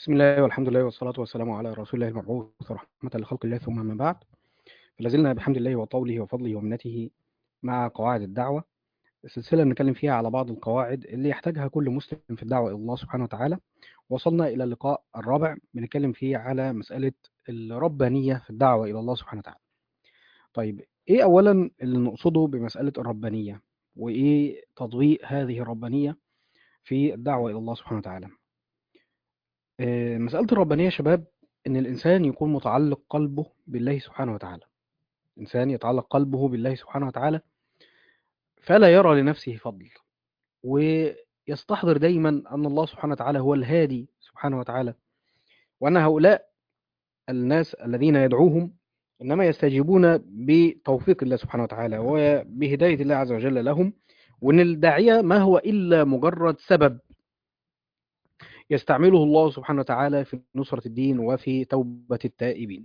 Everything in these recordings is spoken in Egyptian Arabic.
بسم الله والحمد لله والصلاة والسلام على رسول الله المبعوث رحمة لخلق الله ثم ما بعد فلازلنا بحمد الله وطوله وفضله ومنته مع قواعد الدعوة السلسلة بنتكلم فيها على بعض القواعد اللي يحتاجها كل مسلم في الدعوة إلى الله سبحانه وتعالى وصلنا إلى اللقاء الرابع بنتكلم فيه على مسألة الربانية في الدعوة إلى الله سبحانه وتعالى طيب إيه أولا اللي نقصده بمسألة الربانية وإيه تطبيق هذه الربانية في الدعوة إلى الله سبحانه وتعالى آه، مسألة الربانية يا شباب إن الإنسان يكون متعلق قلبه بالله سبحانه وتعالى إنسان يتعلق قلبه بالله سبحانه وتعالى فلا يرى لنفسه فضل ويستحضر دايما أن الله سبحانه وتعالى هو الهادي سبحانه وتعالى وأن هؤلاء الناس الذين يدعوهم إنما يستجيبون بتوفيق الله سبحانه وتعالى وبهداية الله عز وجل لهم وأن الداعية ما هو إلا مجرد سبب يستعمله الله سبحانه وتعالى في نصرة الدين وفي توبة التائبين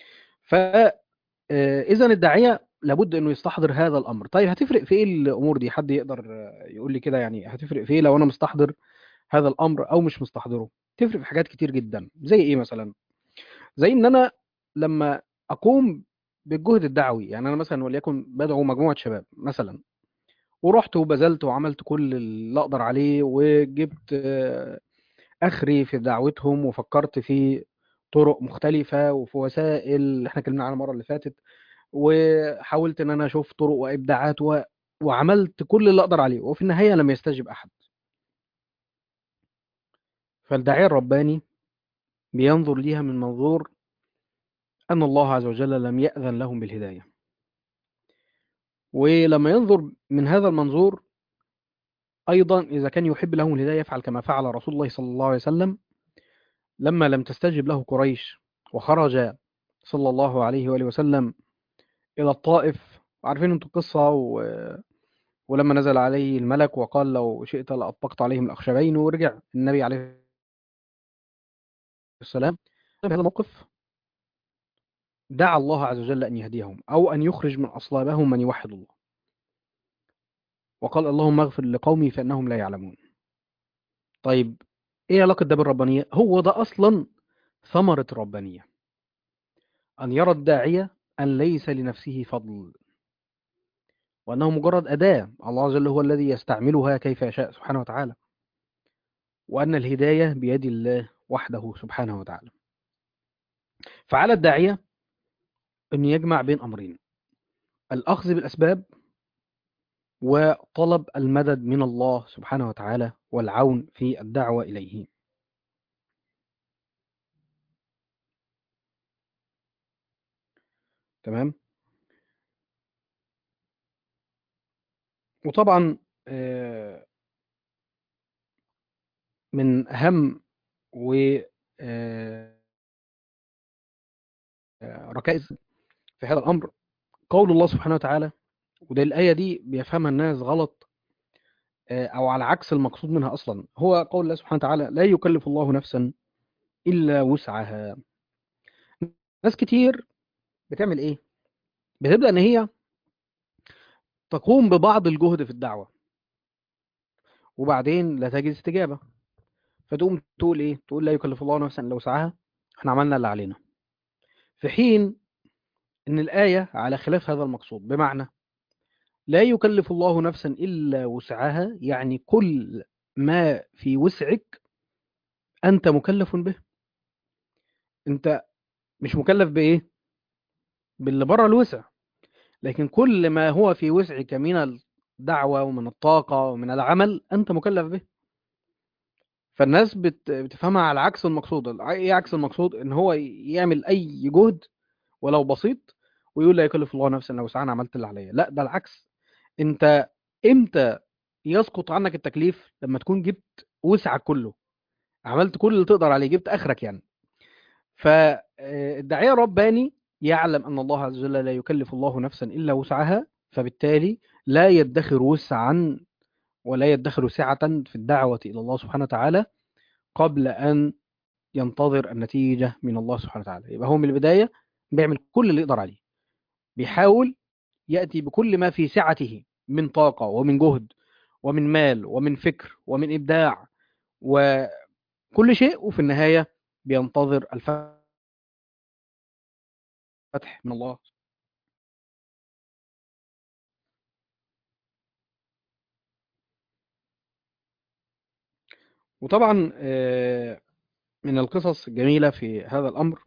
فإذا الداعية لابد أنه يستحضر هذا الأمر طيب هتفرق في إيه الأمور دي حد يقدر آه، يقول لي كده يعني هتفرق في إيه لو أنا مستحضر هذا الأمر أو مش مستحضره تفرق في حاجات كتير جدا زي إيه مثلا زي إن أنا لما أقوم بالجهد الدعوي يعني أنا مثلا وليكن بدعو مجموعة شباب مثلا ورحت وبذلت وعملت كل اللي أقدر عليه وجبت آه، اخري في دعوتهم وفكرت في طرق مختلفة وفي وسائل اللي احنا اتكلمنا عنها المرة اللي فاتت وحاولت ان انا اشوف طرق وابداعات و... وعملت كل اللي اقدر عليه وفي النهاية لم يستجب احد فالداعية الرباني بينظر ليها من منظور ان الله عز وجل لم يأذن لهم بالهداية ولما ينظر من هذا المنظور ايضا اذا كان يحب لهم الهداية يفعل كما فعل رسول الله صلى الله عليه وسلم لما لم تستجب له قريش وخرج صلى الله عليه وآله وسلم إلى الطائف عارفين انتوا القصة و... ولما نزل عليه الملك وقال لو شئت لأطبقت عليهم الأخشبين ورجع النبي عليه السلام في هذا الموقف دعا الله عز وجل أن يهديهم أو أن يخرج من أصلابهم من يوحد الله وقال اللهم اغفر لقومي فإنهم لا يعلمون طيب ايه علاقة ده بالربانية هو ده أصلا ثمرة الربانية أن يرى الداعية أن ليس لنفسه فضل وأنه مجرد أداة الله عز وجل هو الذي يستعملها كيف يشاء سبحانه وتعالى وأن الهداية بيد الله وحده سبحانه وتعالى فعلى الداعية أن يجمع بين أمرين الأخذ بالأسباب وطلب المدد من الله سبحانه وتعالى والعون في الدعوة إليه تمام وطبعا آه، من أهم و آه، آه، ركائز في هذا الأمر قول الله سبحانه وتعالى وده الآية دي بيفهمها الناس غلط آه، أو على عكس المقصود منها أصلا هو قول الله سبحانه وتعالى لا يكلف الله نفسا إلا وسعها ناس كتير بتعمل إيه؟ بتبدأ إن هي تقوم ببعض الجهد في الدعوة وبعدين لا تجد استجابة فتقوم تقول إيه؟ تقول لا يكلف الله نفسا إلا وسعها إحنا عملنا اللي علينا في حين إن الآية على خلاف هذا المقصود بمعنى لا يكلف الله نفسا إلا وسعها يعني كل ما في وسعك أنت مكلف به أنت مش مكلف بإيه؟ باللي بره الوسع لكن كل ما هو في وسعك من الدعوة ومن الطاقة ومن العمل أنت مكلف به فالناس بت- بتفهمها على عكس المقصود ايه عكس المقصود ان هو يعمل اي جهد ولو بسيط ويقول لا يكلف الله نفسا الا وسعها انا عملت اللي عليا لا ده العكس انت امتى يسقط عنك التكليف لما تكون جبت وسعك كله عملت كل اللي تقدر عليه جبت اخرك يعني فالداعية الرباني يعلم أن الله عز وجل لا يكلف الله نفسا إلا وسعها فبالتالي لا يدخر وسعا ولا يدخر سعة في الدعوة إلى الله سبحانه وتعالى قبل أن ينتظر النتيجة من الله سبحانه وتعالى يبقى هو من البداية بيعمل كل اللي يقدر عليه بيحاول يأتي بكل ما في سعته من طاقة ومن جهد ومن مال ومن فكر ومن إبداع وكل شيء وفي النهاية بينتظر الفتح من الله وطبعا آه، من القصص الجميلة في هذا الأمر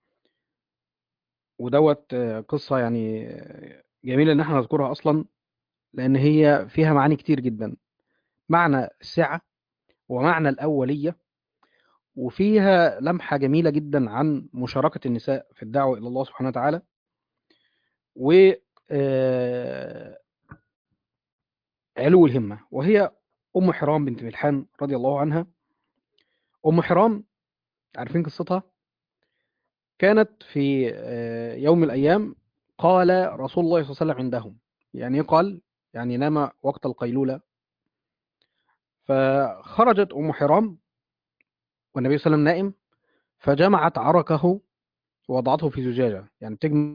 ودوت آه، قصة يعني آه، جميلة إن احنا نذكرها أصلا لأن هي فيها معاني كتير جدا معنى السعة ومعنى الأولية وفيها لمحة جميلة جدا عن مشاركة النساء في الدعوة إلى الله سبحانه وتعالى و آه، علو الهمة وهي أم حرام بنت ملحان رضي الله عنها أم حرام عارفين قصتها كانت في آه، يوم من الأيام قال رسول الله صلى الله عليه وسلم عندهم يعني إيه قال يعني نام وقت القيلولة فخرجت أم حرام والنبي صلى الله عليه وسلم نائم فجمعت عركه ووضعته في زجاجة يعني تجمع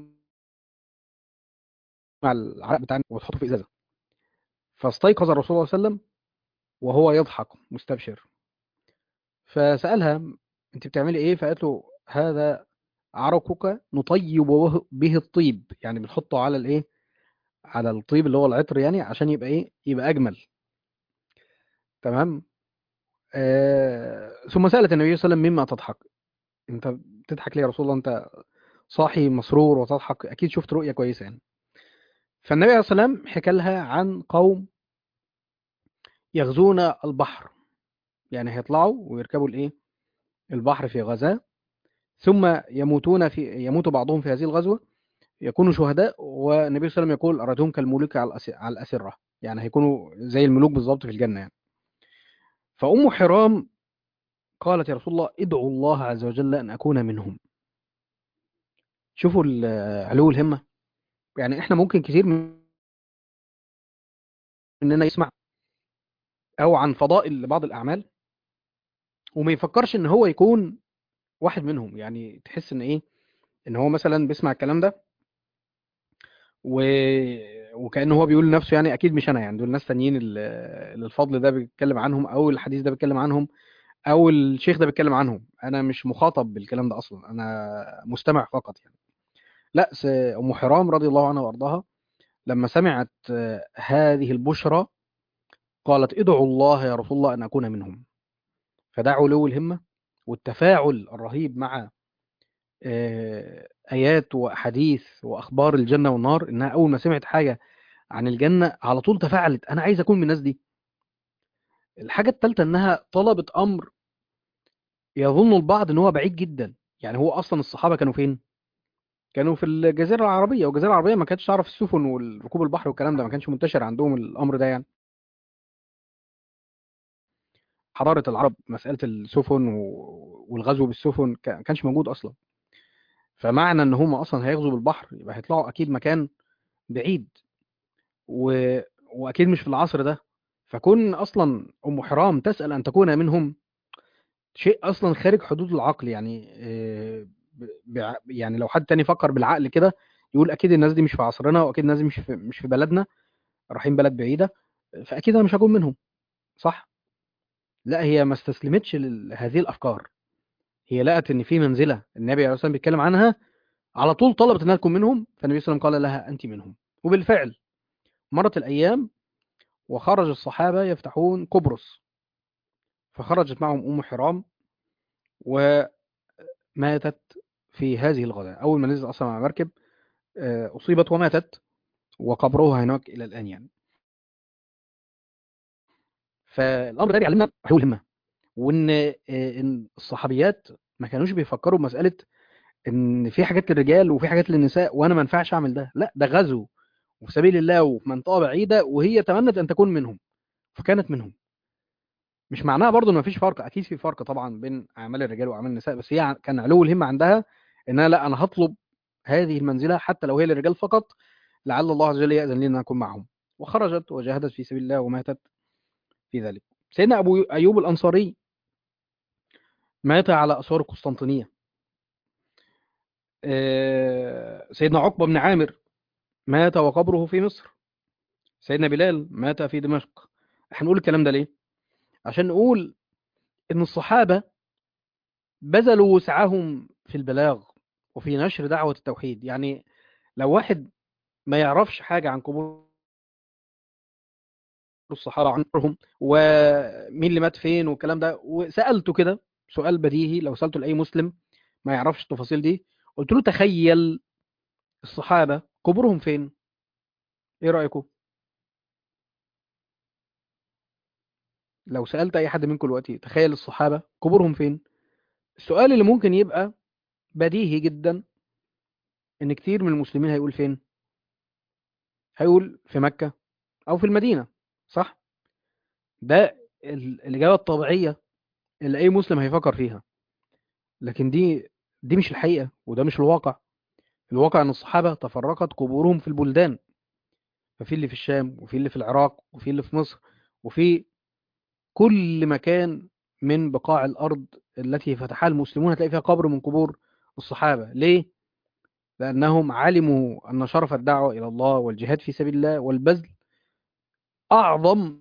العرق بتاعنا وتحطه في إزازة فاستيقظ الرسول صلى الله عليه وسلم وهو يضحك مستبشر فسألها أنت بتعملي إيه فقالت له هذا عرقك نطيب به- به الطيب يعني بنحطه على الإيه على الطيب اللي هو العطر يعني عشان يبقى إيه يبقى أجمل تمام آه ثم سألت النبي صلى الله عليه وسلم مما تضحك أنت بتضحك ليه يا رسول الله أنت صاحي مسرور وتضحك أكيد شفت رؤية كويسة يعني فالنبي عليه الصلاة والسلام حكى لها عن قوم يغزون البحر يعني هيطلعوا ويركبوا الايه البحر في غزاة ثم يموتون في يموت بعضهم في هذه الغزوة يكونوا شهداء والنبي صلى الله عليه وسلم يقول أرادهم كالملوك على الأس- على الأسرة يعني هيكونوا زي الملوك بالظبط في الجنة يعني فأم حرام قالت يا رسول الله ادعوا الله عز وجل أن أكون منهم شوفوا ال- علو الهمة يعني احنا ممكن كتير مننا يسمع أو عن فضائل لبعض الأعمال وما يفكرش ان هو يكون واحد منهم يعني تحس ان ايه ان هو مثلا بيسمع الكلام ده و... وكأنه هو بيقول لنفسه يعني اكيد مش انا يعني دول ناس تانيين ال- اللي الفضل ده بيتكلم عنهم او الحديث ده بيتكلم عنهم او الشيخ ده بيتكلم عنهم انا مش مخاطب بالكلام ده اصلا انا مستمع فقط يعني لا س- ام حرام رضي الله عنها وارضاها لما سمعت آه، هذه البشرى قالت ادعوا الله يا رسول الله ان اكون منهم فدعوا له الهمه والتفاعل الرهيب مع آه، آيات وأحاديث وأخبار الجنة والنار إنها أول ما سمعت حاجة عن الجنة على طول تفاعلت أنا عايز أكون من الناس دي الحاجة الثالثة إنها طلبت أمر يظن البعض إن هو بعيد جدا يعني هو أصلا الصحابة كانوا فين؟ كانوا في الجزيرة العربية والجزيرة العربية ما كانتش تعرف السفن وركوب البحر والكلام ده ما كانش منتشر عندهم الأمر ده يعني حضارة العرب مسألة السفن و- والغزو بالسفن كا- كانش موجود أصلا فمعنى إن هم أصلا هيغزوا بالبحر يبقى هيطلعوا أكيد مكان بعيد و... واكيد مش في العصر ده فكون اصلا ام حرام تسال ان تكون منهم شيء اصلا خارج حدود العقل يعني آه، ب... بع- يعني لو حد تاني فكر بالعقل كده يقول اكيد الناس دي مش في عصرنا واكيد الناس دي مش في مش في بلدنا رايحين بلد بعيده فاكيد انا مش هكون منهم صح لا هي ما استسلمتش لهذه الافكار هي لقت ان في منزله النبي عليه الصلاه والسلام بيتكلم عنها على طول طلبت انها تكون منهم فالنبي صلى الله عليه وسلم قال لها انت منهم وبالفعل مرت الايام وخرج الصحابة يفتحون قبرص فخرجت معهم أم حرام وماتت في هذه الغداة أول ما نزل أصلا على مركب آه، أصيبت وماتت وقبرها هناك إلى الآن يعني فالأمر ده بيعلمنا حلول الهمة وإن آه، إن الصحابيات ما كانوش بيفكروا بمسألة إن في حاجات للرجال وفي حاجات للنساء وأنا ما ينفعش أعمل ده لا ده غزو وفي سبيل الله وفي منطقة بعيدة وهي تمنت أن تكون منهم فكانت منهم مش معناها برضو ان مفيش فرق اكيد في فرق طبعا بين اعمال الرجال واعمال النساء بس هي كان علو الهمه عندها ان انا لا انا هطلب هذه المنزله حتى لو هي للرجال فقط لعل الله عز وجل ياذن لي ان اكون معهم وخرجت وجاهدت في سبيل الله وماتت في ذلك سيدنا ابو ايوب الانصاري مات على اسوار القسطنطينيه آه، سيدنا عقبه بن عامر مات وقبره في مصر سيدنا بلال مات في دمشق احنا نقول الكلام ده ليه عشان نقول ان الصحابه بذلوا وسعهم في البلاغ وفي نشر دعوة التوحيد يعني لو واحد ما يعرفش حاجة عن قبور الصحابة عنهم ومين اللي مات فين والكلام ده وسألته كده سؤال بديهي لو سألته لأي مسلم ما يعرفش التفاصيل دي قلت له تخيل الصحابة قبورهم فين ايه رأيكم لو سألت أي حد منكم دلوقتي تخيل الصحابة قبورهم فين السؤال اللي ممكن يبقى بديهي جدا ان كتير من المسلمين هيقول فين هيقول في مكة او في المدينة صح ده ال- الإجابة الطبيعية اللي أي مسلم هيفكر فيها لكن دي دي مش الحقيقة وده مش الواقع الواقع ان الصحابة تفرقت قبورهم في البلدان ففي اللي في الشام وفي اللي في العراق وفي اللي في مصر وفي كل مكان من بقاع الأرض التي فتحها المسلمون هتلاقي فيها قبر من قبور الصحابة ليه؟ لأنهم علموا أن شرف الدعوة إلى الله والجهاد في سبيل الله والبذل أعظم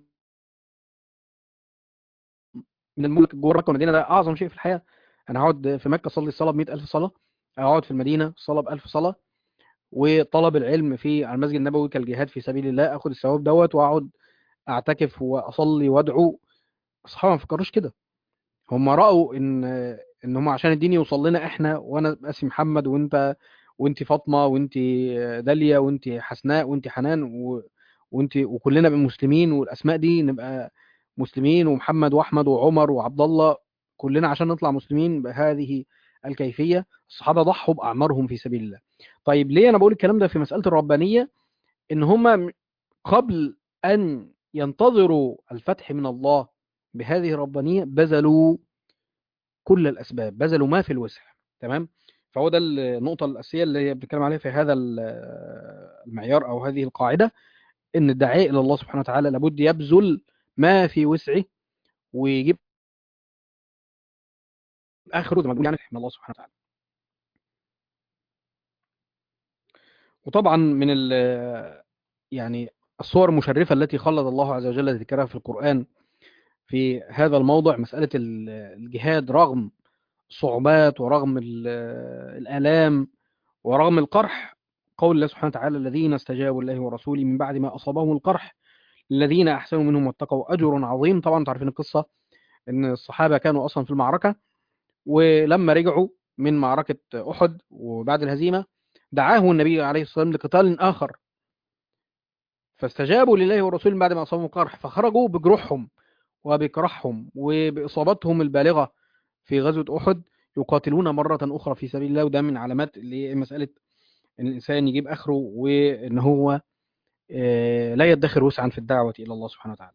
من الملك جوه مكة والمدينة ده أعظم شيء في الحياة أنا هقعد في مكة أصلي الصلاة ب ألف صلاة أقعد في المدينة الصلاة بألف صلاة وطلب العلم في المسجد النبوي كالجهاد في سبيل الله أخد الثواب دوت وأقعد أعتكف وأصلي وأدعو الصحابة ما فكروش كده هم رأوا ان ان هم عشان الدين يوصل لنا احنا وانا اسمي محمد وانت وانت فاطمه وانت داليا وانت حسناء وانت حنان و... وانت وكلنا نبقى مسلمين والاسماء دي نبقى مسلمين ومحمد واحمد وعمر وعبد الله كلنا عشان نطلع مسلمين بهذه الكيفيه الصحابه ضحوا باعمارهم في سبيل الله طيب ليه انا بقول الكلام ده في مساله الربانيه ان هم قبل ان ينتظروا الفتح من الله بهذه الربانيه بذلوا كل الاسباب بذلوا ما في الوسع تمام فهو ده النقطه الاساسيه اللي هي بنتكلم عليها في هذا المعيار او هذه القاعده ان الداعيه الى الله سبحانه وتعالى لابد يبذل ما في وسعه ويجيب اخره زي ما بنقول يعني من الله سبحانه وتعالى وطبعا من يعني الصور المشرفه التي خلد الله عز وجل ذكرها في القران في هذا الموضع مساله الجهاد رغم الصعوبات ورغم الآلام ورغم القرح قول الله سبحانه وتعالى الذين استجابوا الله ورسوله من بعد ما أصابهم القرح الذين أحسنوا منهم واتقوا أجر عظيم طبعا تعرفين القصة أن الصحابة كانوا أصلا في المعركة ولما رجعوا من معركة أحد وبعد الهزيمة دعاه النبي عليه الصلاة والسلام لقتال آخر فاستجابوا لله ورسوله من بعد ما أصابهم القرح فخرجوا بجروحهم وبكرحهم وبإصابتهم البالغة في غزوة أحد يقاتلون مرة أخرى في سبيل الله وده من علامات اللي مسألة إن الإنسان يجيب آخره وإن هو لا يدخر وسعا في الدعوة إلى الله سبحانه وتعالى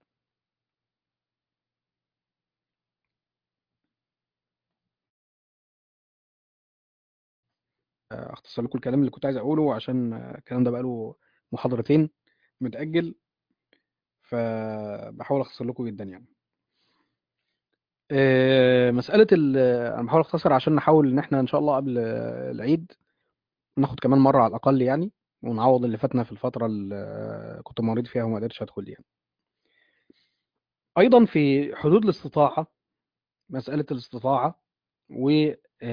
أختصر لكم الكلام اللي كنت عايز أقوله عشان الكلام ده بقاله محاضرتين متأجل فبحاول أختصر لكم جدا يعني مسألة أنا بحاول أختصر عشان نحاول إن إحنا إن شاء الله قبل العيد ناخد كمان مرة على الأقل يعني ونعوض اللي فاتنا في الفترة اللي كنت مريض فيها وما قدرتش أدخل يعني. أيضا في حدود الاستطاعة مسألة الاستطاعة و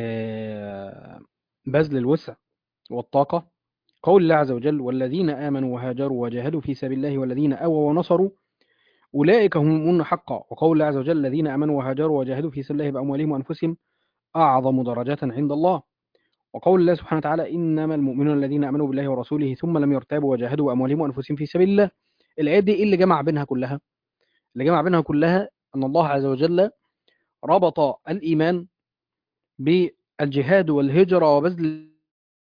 بذل الوسع والطاقة قول الله عز وجل والذين آمنوا وهاجروا وجاهدوا في سبيل الله والذين آووا ونصروا أولئك هم المؤمنون حقا وقول الله عز وجل الذين آمنوا وهاجروا وجاهدوا في سبيل الله بأموالهم وأنفسهم أعظم درجة عند الله وقول الله سبحانه وتعالى إنما المؤمنون الذين آمنوا بالله ورسوله ثم لم يرتابوا وجاهدوا بأموالهم وأنفسهم في سبيل الله الآيات دي إيه اللي جمع بينها كلها اللي جمع بينها كلها أن الله عز وجل ربط الإيمان بالجهاد والهجرة وبذل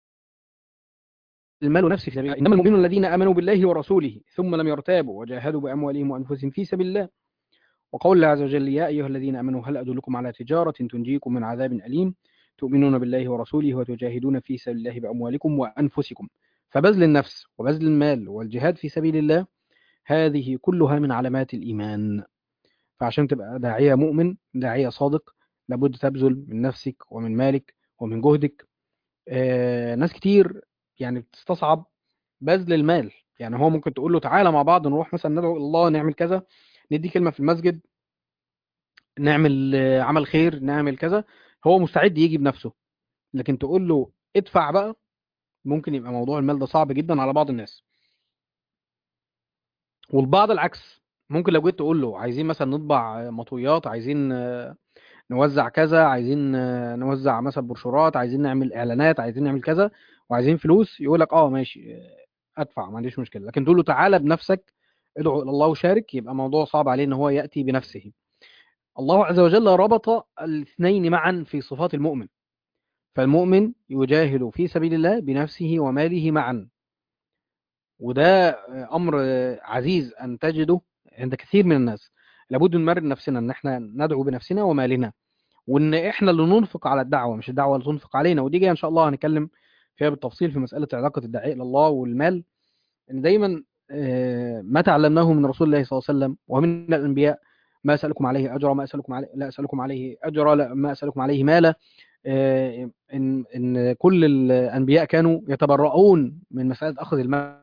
المال ونفسه في سبيل الله إنما المؤمنون الذين آمنوا بالله ورسوله ثم لم يرتابوا وجاهدوا بأموالهم وأنفسهم في سبيل الله وقول الله عز وجل يا أيها الذين آمنوا هل أدلكم على تجارة تنجيكم من عذاب أليم تؤمنون بالله ورسوله وتجاهدون في سبيل الله بأموالكم وأنفسكم فبذل النفس وبذل المال والجهاد في سبيل الله هذه كلها من علامات الإيمان فعشان تبقى داعية مؤمن داعية صادق لابد تبذل من نفسك ومن مالك ومن جهدك آه ناس كتير يعني بتستصعب بذل المال يعني هو ممكن تقول له تعالى مع بعض نروح مثلا ندعو الله نعمل كذا ندي كلمة في المسجد نعمل عمل خير نعمل كذا هو مستعد يجي بنفسه لكن تقول له ادفع بقى ممكن يبقى موضوع المال ده صعب جدا على بعض الناس والبعض العكس ممكن لو جيت تقول له عايزين مثلا نطبع مطويات عايزين آه، نوزع كذا عايزين آه، نوزع مثلا بروشورات عايزين نعمل اعلانات عايزين نعمل كذا وعايزين فلوس يقول لك اه ماشي آه، ادفع ما عنديش مشكله لكن تقول له تعالى بنفسك ادعو الى الله وشارك يبقى موضوع صعب عليه ان هو ياتي بنفسه الله عز وجل ربط الاثنين معا في صفات المؤمن فالمؤمن يجاهد في سبيل الله بنفسه وماله معا وده امر عزيز ان تجده عند كثير من الناس لابد نمرن نفسنا ان احنا ندعو بنفسنا ومالنا وان احنا اللي ننفق على الدعوه مش الدعوه اللي تنفق علينا ودي جايه ان شاء الله هنتكلم فيها بالتفصيل في مساله علاقه الداعيه الى الله والمال ان دايما آه، ما تعلمناه من رسول الله صلى الله عليه وسلم ومن الانبياء ما اسالكم عليه اجرا ما اسالكم عليه لا اسالكم عليه اجرا لا ما اسالكم عليه مالا آه، ان ان كل الانبياء كانوا يتبرؤون من مساله اخذ المال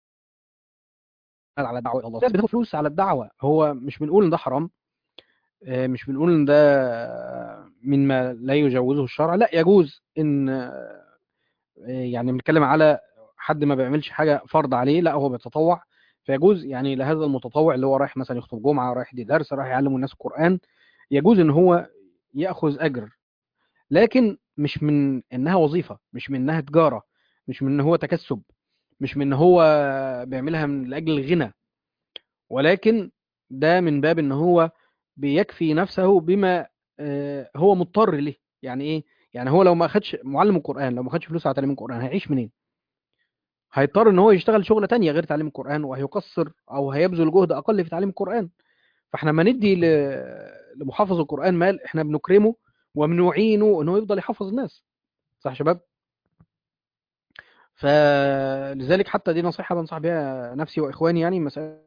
على الدعوه الى الله بتاخد فلوس على الدعوه هو مش بنقول ان ده حرام آه، مش بنقول ان ده مما لا يجوزه الشرع لا يجوز ان آه، يعني بنتكلم على حد ما بيعملش حاجه فرض عليه لا هو بيتطوع فيجوز يعني لهذا المتطوع اللي هو رايح مثلا يخطب جمعه رايح يدي درس رايح يعلم الناس القران يجوز ان هو ياخذ اجر لكن مش من انها وظيفه مش من انها تجاره مش من ان هو تكسب مش من ان هو بيعملها من لاجل الغنى ولكن ده من باب ان هو بيكفي نفسه بما آه، هو مضطر له يعني ايه يعني هو لو ما اخدش معلم القران لو ما اخدش فلوس على تعليم القران هيعيش منين هيضطر ان هو يشتغل شغله تانية غير تعليم القران وهيقصر او هيبذل جهد اقل في تعليم القران فاحنا ما ندي ل- لمحافظ القران مال احنا بنكرمه وبنعينه ان هو يفضل يحفظ الناس صح يا شباب فلذلك حتى دي نصيحه بنصح بيها نفسي واخواني يعني مساله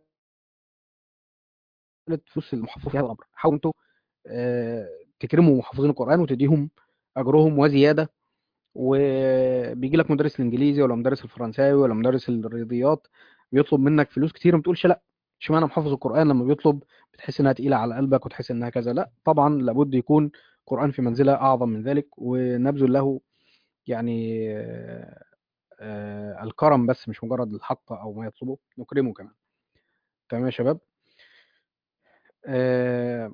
فلوس المحفظ في هذا الامر حاولوا انتوا آه، تكرموا محافظين القران وتديهم اجرهم وزياده وبيجي لك مدرس الانجليزي ولا مدرس الفرنساوي ولا مدرس الرياضيات بيطلب منك فلوس كتير ما تقولش لا اشمعنى محافظ القران لما بيطلب بتحس انها تقيله على قلبك وتحس انها كذا لا طبعا لابد يكون القران في منزله اعظم من ذلك ونبذل له يعني آه، آه، الكرم بس مش مجرد الحق او ما يطلبه نكرمه كمان تمام يا شباب آه،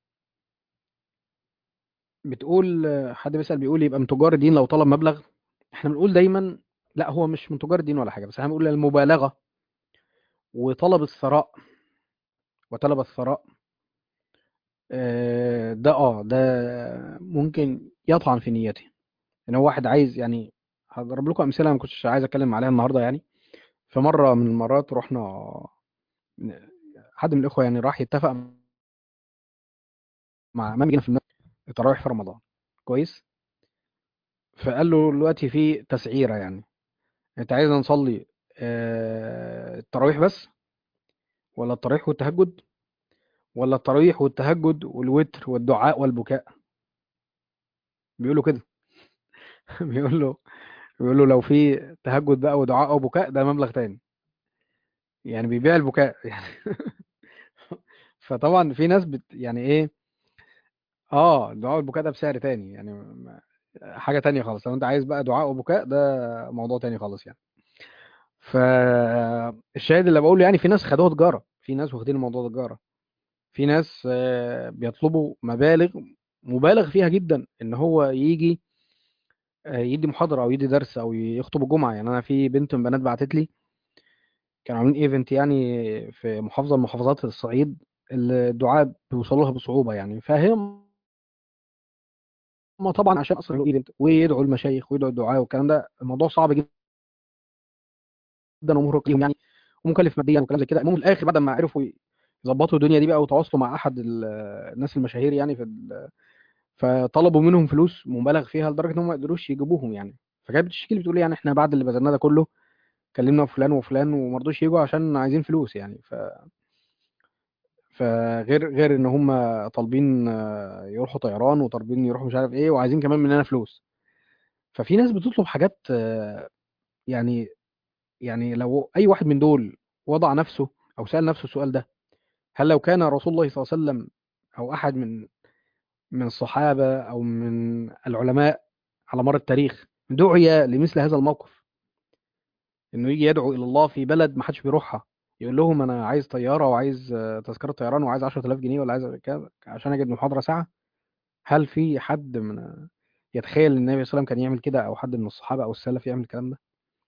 بتقول حد بيسأل بيقول يبقى من تجار الدين لو طلب مبلغ احنا بنقول دايما لا هو مش من تجار الدين ولا حاجه بس احنا بنقول المبالغه وطلب الثراء وطلب الثراء آه، ده اه ده ممكن يطعن في نيته ان هو واحد عايز يعني هضرب لكم امثله ما كنتش عايز اتكلم عليها النهارده يعني في مره من المرات رحنا حد من الاخوه يعني راح يتفق مع امام جينا في المسجد التراويح في رمضان كويس فقال له دلوقتي في تسعيره يعني انت عايزنا نصلي آه، التراويح بس ولا التراويح والتهجد ولا التراويح والتهجد والوتر والدعاء والبكاء بيقولوا كده بيقول له بيقول له لو في تهجد بقى ودعاء او بكاء ده مبلغ تاني يعني بيبيع البكاء يعني فطبعا في ناس بت يعني ايه اه دعاء والبكاء ده بسعر تاني يعني ما- حاجة تانية خالص لو انت عايز بقى دعاء وبكاء ده موضوع تاني خالص يعني فالشاهد اللي بقوله يعني في ناس خدوها تجارة في ناس واخدين الموضوع ده تجارة في ناس آه، بيطلبوا مبالغ مبالغ فيها جدا ان هو يجي آه، يدي محاضرة او يدي درس او يخطب الجمعة يعني انا في بنت من بنات بعتت لي كانوا عاملين ايفنت يعني في محافظة من محافظات الصعيد الدعاء بيوصلوا لها بصعوبة يعني فهم طبعا عشان اصلا يعملوا ايفنت ويدعوا المشايخ ويدعوا الدعاء والكلام ده الموضوع صعب جدا ومرهق ليهم يعني ومكلف ماديا وكلام زي كده المهم في الاخر بعد ما عرفوا يظبطوا الدنيا دي بقى وتواصلوا مع احد ال- الناس المشاهير يعني في ال- فطلبوا منهم فلوس مبالغ فيها لدرجه انهم ما قدروش يجيبوهم يعني فكانت بتشتكي لي بتقول لي يعني احنا بعد اللي بذلناه ده كله كلمنا فلان وفلان وما رضوش يجوا عشان عايزين فلوس يعني ف فغير غير ان هم طالبين آه، يروحوا طيران وطالبين يروحوا مش عارف ايه وعايزين كمان مننا فلوس ففي ناس بتطلب حاجات آه، يعني يعني لو اي واحد من دول وضع نفسه او سأل نفسه السؤال ده هل لو كان رسول الله صلى الله عليه وسلم او احد من من الصحابة أو من العلماء على مر التاريخ دعي لمثل هذا الموقف إنه يجي يدعو إلى الله في بلد ما حدش بيروحها يقول لهم أنا عايز طيارة وعايز آه، تذكرة طيران وعايز 10000 جنيه ولا عايز كذا عشان أجد محاضرة ساعة هل في حد من يتخيل إن النبي صلى الله عليه وسلم كان يعمل كده أو حد من الصحابة أو السلف يعمل الكلام ده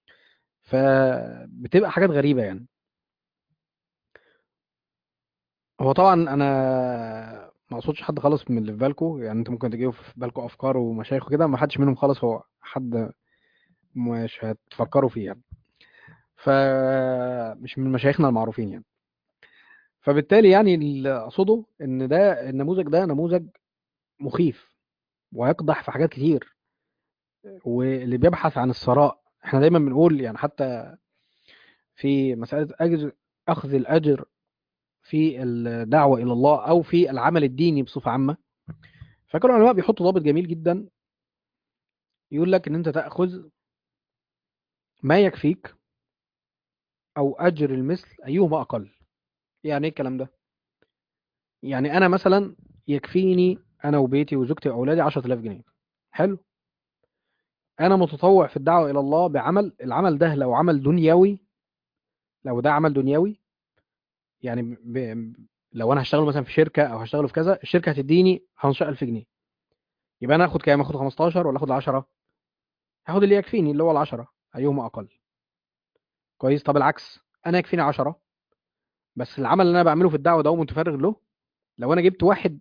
فبتبقى حاجات غريبة يعني هو طبعا أنا ما اقصدش حد خالص من اللي في بالكو يعني انتوا ممكن تجيبوا في بالكو افكار ومشايخ وكده ما حدش منهم خالص هو حد مش هتفكروا فيه يعني فمش من مشايخنا المعروفين يعني فبالتالي يعني اللي اقصده ان ده النموذج ده نموذج مخيف ويقدح في حاجات كتير واللي بيبحث عن الثراء احنا دايما بنقول يعني حتى في مسألة أجر أخذ الأجر في الدعوة إلى الله أو في العمل الديني بصفة عامة فكل العلماء بيحطوا ضابط جميل جدا يقول لك إن أنت تأخذ ما يكفيك أو أجر المثل أيهما أقل يعني إيه الكلام ده؟ يعني أنا مثلا يكفيني أنا وبيتي وزوجتي وأولادي 10000 جنيه حلو أنا متطوع في الدعوة إلى الله بعمل العمل ده لو عمل دنيوي لو ده عمل دنيوي يعني ب... لو انا هشتغل مثلا في شركه او هشتغل في كذا الشركه هتديني 15000 جنيه يبقى انا اخد كام اخد 15 ولا اخد 10 هاخد اللي يكفيني اللي هو ال 10 ايهما اقل كويس طب العكس انا يكفيني 10 بس العمل اللي انا بعمله في الدعوه ده متفرغ له لو انا جبت واحد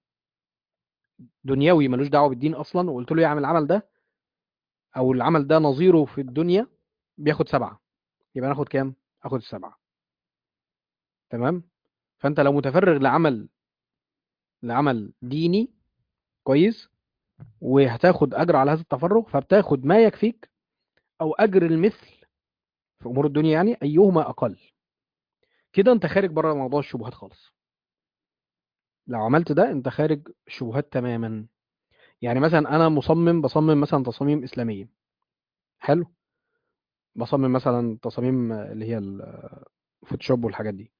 دنيوي ملوش دعوه بالدين اصلا وقلت له يعمل العمل ده او العمل ده نظيره في الدنيا بياخد سبعة يبقى انا اخد كام اخد السبعة تمام فانت لو متفرغ لعمل لعمل ديني كويس وهتاخد اجر على هذا التفرغ فبتاخد ما يكفيك او اجر المثل في امور الدنيا يعني ايهما اقل كده انت خارج بره موضوع الشبهات خالص لو عملت ده انت خارج الشبهات تماما يعني مثلا انا مصمم بصمم مثلا تصاميم اسلاميه حلو بصمم مثلا تصاميم اللي هي الفوتوشوب والحاجات دي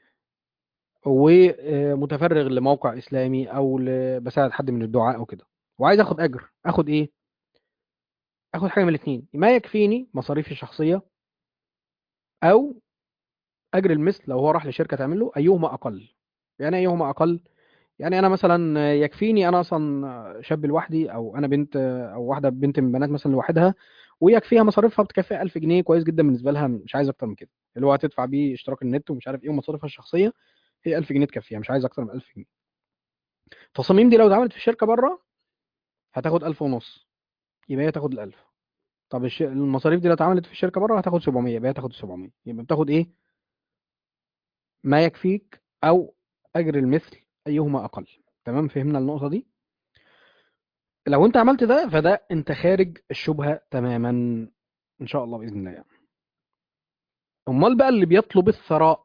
ومتفرغ لموقع اسلامي او ل- بساعد حد من الدعاء او كده وعايز اخد اجر اخد ايه اخد حاجه من الاثنين ما يكفيني مصاريفي الشخصيه او اجر المثل لو هو راح لشركه تعمل له ايهما اقل يعني ايهما اقل يعني انا مثلا يكفيني انا اصلا شاب لوحدي او انا بنت او واحده بنت من بنات مثلا لوحدها ويكفيها مصاريفها بتكفيها 1000 جنيه كويس جدا بالنسبه لها مش عايز اكتر من كده اللي هو هتدفع بيه اشتراك النت ومش عارف ايه ومصاريفها الشخصيه هي 1000 جنيه تكفيها مش عايز اكتر من 1000 جنيه التصاميم دي لو اتعملت في شركه بره هتاخد 1000 ونص يبقى هي تاخد ال 1000 طب الش... المصاريف دي لو اتعملت في الشركه بره هتاخد 700 يبقى هي تاخد 700 يبقى بتاخد ايه ما يكفيك او اجر المثل ايهما اقل تمام فهمنا النقطه دي لو انت عملت ده فده انت خارج الشبهه تماما ان شاء الله باذن الله يعني امال بقى اللي بيطلب الثراء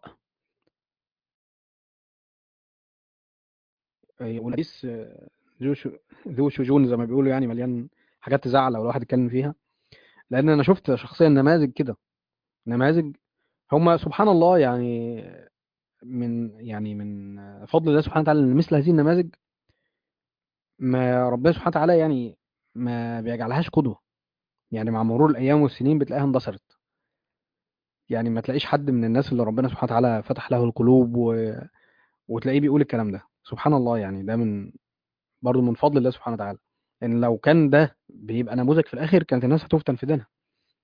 والحديث ذو ش- ذو شجون زي ما بيقولوا يعني مليان حاجات تزعل لو الواحد يتكلم فيها لان انا شفت شخصيا نماذج كده نماذج هم سبحان الله يعني من يعني من فضل الله سبحانه وتعالى ان مثل هذه النماذج ما ربنا سبحانه وتعالى يعني ما بيجعلهاش قدوة يعني مع مرور الايام والسنين بتلاقيها اندثرت يعني ما تلاقيش حد من الناس اللي ربنا سبحانه وتعالى فتح له القلوب و... وتلاقيه بيقول الكلام ده سبحان الله يعني ده من برضه من فضل الله سبحانه وتعالى ان لو كان ده بيبقى نموذج في الاخر كانت الناس هتفتن في دينها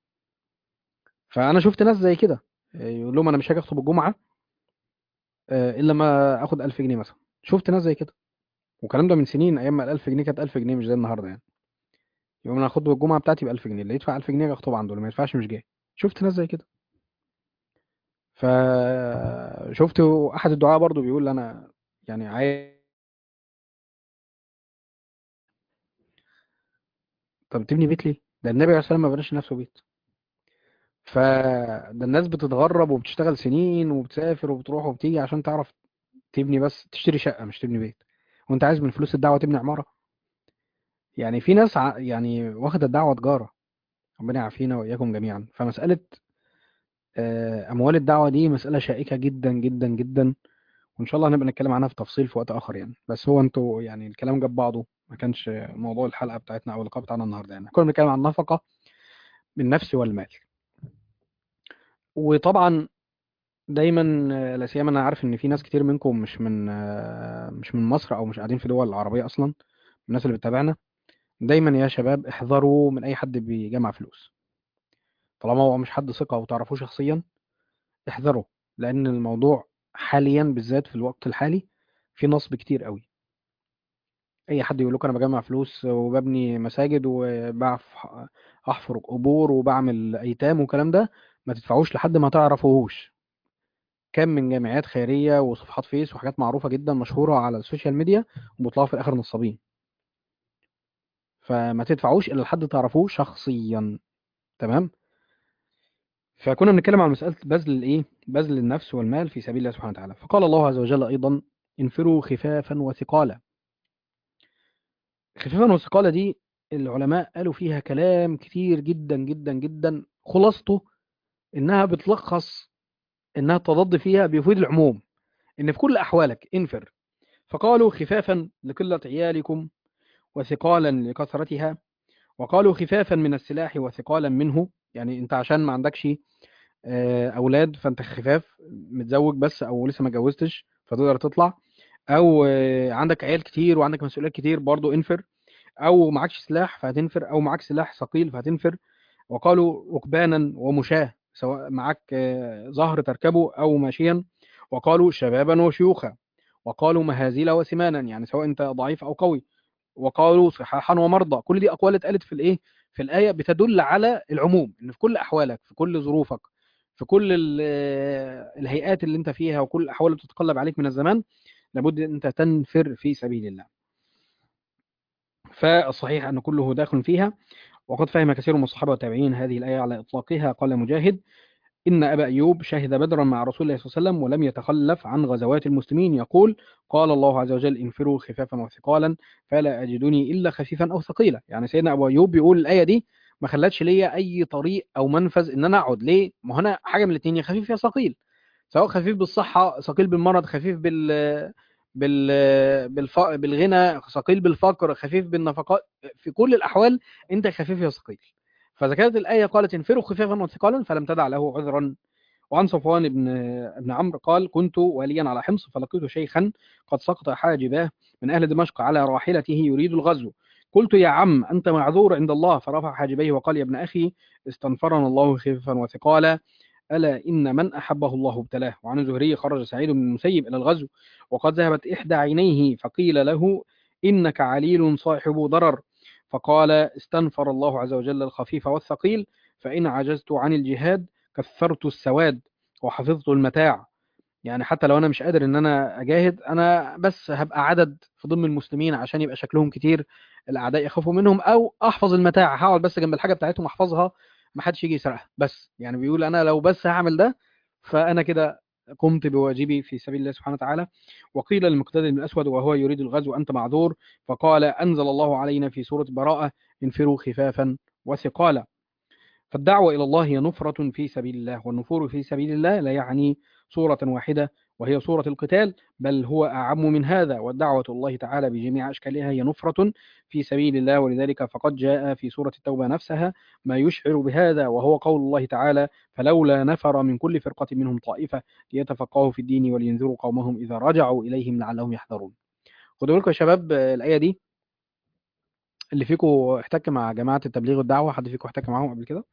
فانا شفت ناس زي كده يقول لهم انا مش هاجي اخطب الجمعه آه، الا ما اخد 1000 جنيه مثلا شفت ناس زي كده والكلام ده من سنين ايام ما ال 1000 جنيه كانت 1000 جنيه مش زي النهارده يعني يبقى انا هاخد الجمعه بتاعتي ب 1000 جنيه اللي يدفع 1000 جنيه اخطب عنده اللي ما يدفعش مش جاي شفت ناس زي كده فشفت احد الدعاء برضو بيقول انا يعني عايز طب تبني بيت ليه ده النبي عليه الصلاه والسلام ما بناش لنفسه بيت فده الناس بتتغرب وبتشتغل سنين وبتسافر وبتروح وبتيجي عشان تعرف تبني بس تشتري شقه مش تبني بيت وانت عايز من فلوس الدعوه تبني عماره يعني في ناس ع- يعني واخده الدعوه تجاره ربنا يعافينا واياكم جميعا فمساله آه، اموال الدعوه دي مساله شائكه جدا جدا جدا وان شاء الله هنبقى نتكلم عنها في تفصيل في وقت اخر يعني بس هو انتوا يعني الكلام جاب بعضه ما كانش موضوع الحلقه بتاعتنا او اللقاء بتاعنا النهارده يعني كنا بنتكلم عن النفقه بالنفس والمال وطبعا دايما آه، لا سيما انا عارف ان في ناس كتير منكم مش من آه، مش من مصر او مش قاعدين في دول العربيه اصلا الناس اللي بتتابعنا دايما يا شباب احذروا من اي حد بيجمع فلوس طالما هو مش حد ثقه وتعرفوه شخصيا احذروا لان الموضوع حاليا بالذات في الوقت الحالي في نصب كتير قوي اي حد يقول لكم انا بجمع فلوس وببني مساجد وبحفر قبور وبعمل ايتام والكلام ده ما تدفعوش لحد ما تعرفوهوش كم من جمعيات خيريه وصفحات فيس وحاجات معروفه جدا مشهوره على السوشيال ميديا وبيطلعوا في الاخر نصابين فما تدفعوش الا لحد تعرفوه شخصيا تمام فكنا بنتكلم عن مساله بذل الايه بذل النفس والمال في سبيل الله سبحانه وتعالى فقال الله عز وجل ايضا انفروا خفافا وثقالا خفافا وثقالا دي العلماء قالوا فيها كلام كتير جدا جدا جدا خلاصته انها بتلخص انها التضاد فيها بيفيد العموم ان في كل احوالك انفر فقالوا خفافا لقله عيالكم وثقالا لكثرتها وقالوا خفافا من السلاح وثقالا منه يعني انت عشان ما عندكش آه، اولاد فانت خفاف متزوج بس او لسه ما اتجوزتش فتقدر تطلع او آه، عندك عيال كتير وعندك مسؤوليات كتير برضو انفر او معكش سلاح فهتنفر او معاك سلاح ثقيل فهتنفر وقالوا ركبانا ومشاه سواء معك آه، ظهر تركبه او ماشيا وقالوا شبابا وشيوخا وقالوا مهازيل وسمانا يعني سواء انت ضعيف او قوي وقالوا صحاحا ومرضى كل دي اقوال اتقالت في الايه في الايه بتدل على العموم ان في كل احوالك في كل ظروفك في كل ال- الهيئات اللي انت فيها وكل الاحوال اللي بتتقلب عليك من الزمان لابد ان انت تنفر في سبيل الله فالصحيح ان كله داخل فيها وقد فهم كثير من الصحابه والتابعين هذه الايه على اطلاقها قال مجاهد إن أبا أيوب شهد بدرا مع رسول الله صلى الله عليه وسلم ولم يتخلف عن غزوات المسلمين يقول قال الله عز وجل انفروا خفافا وثقالا فلا أجدني إلا خفيفا أو ثقيلا يعني سيدنا أبو أيوب بيقول الآية دي ما خلتش ليا أي طريق أو منفذ إن أنا أقعد ليه؟ ما هو أنا حاجة من الاتنين يا خفيف يا ثقيل سواء خفيف بالصحة ثقيل بالمرض خفيف بال بال بالف... بالغنى ثقيل بالفقر خفيف بالنفقات في كل الأحوال أنت خفيف يا ثقيل فإذا كانت الآية قالت انفروا خفافا وثقالا فلم تدع له عذرا وعن صفوان بن بن عمرو قال كنت واليا على حمص فلقيت شيخا قد سقط حاجباه من أهل دمشق على راحلته يريد الغزو قلت يا عم أنت معذور عند الله فرفع حاجبيه وقال يا ابن أخي استنفرنا الله خفافا وثقالا ألا إن من أحبه الله ابتلاه وعن الزهري خرج سعيد بن المسيب إلى الغزو وقد ذهبت إحدى عينيه فقيل له إنك عليل صاحب ضرر فقال استنفر الله عز وجل الخفيف والثقيل فإن عجزت عن الجهاد كثرت السواد وحفظت المتاع يعني حتى لو انا مش قادر ان انا اجاهد انا بس هبقى عدد في ضمن المسلمين عشان يبقى شكلهم كتير الاعداء يخافوا منهم او احفظ المتاع هقعد بس جنب الحاجه بتاعتهم احفظها ما حدش يجي يسرقها بس يعني بيقول انا لو بس هعمل ده فانا كده قمت بواجبي في سبيل الله سبحانه وتعالى وقيل للمقتدى بن الاسود وهو يريد الغزو انت معذور فقال انزل الله علينا في سوره براءه انفروا خفافا وثقالا فالدعوة إلى الله هي نفرة في سبيل الله والنفور في سبيل الله لا يعني صورة واحدة وهي صورة القتال بل هو أعم من هذا والدعوة الله تعالى بجميع أشكالها هي نفرة في سبيل الله ولذلك فقد جاء في سورة التوبة نفسها ما يشعر بهذا وهو قول الله تعالى فلولا نفر من كل فرقة منهم طائفة ليتفقهوا في الدين ولينذروا قومهم إذا رجعوا إليهم لعلهم يحذرون خدوا بالكم يا شباب الآية دي اللي فيكم احتك مع جماعة التبليغ والدعوة حد فيكم احتك معاهم قبل كده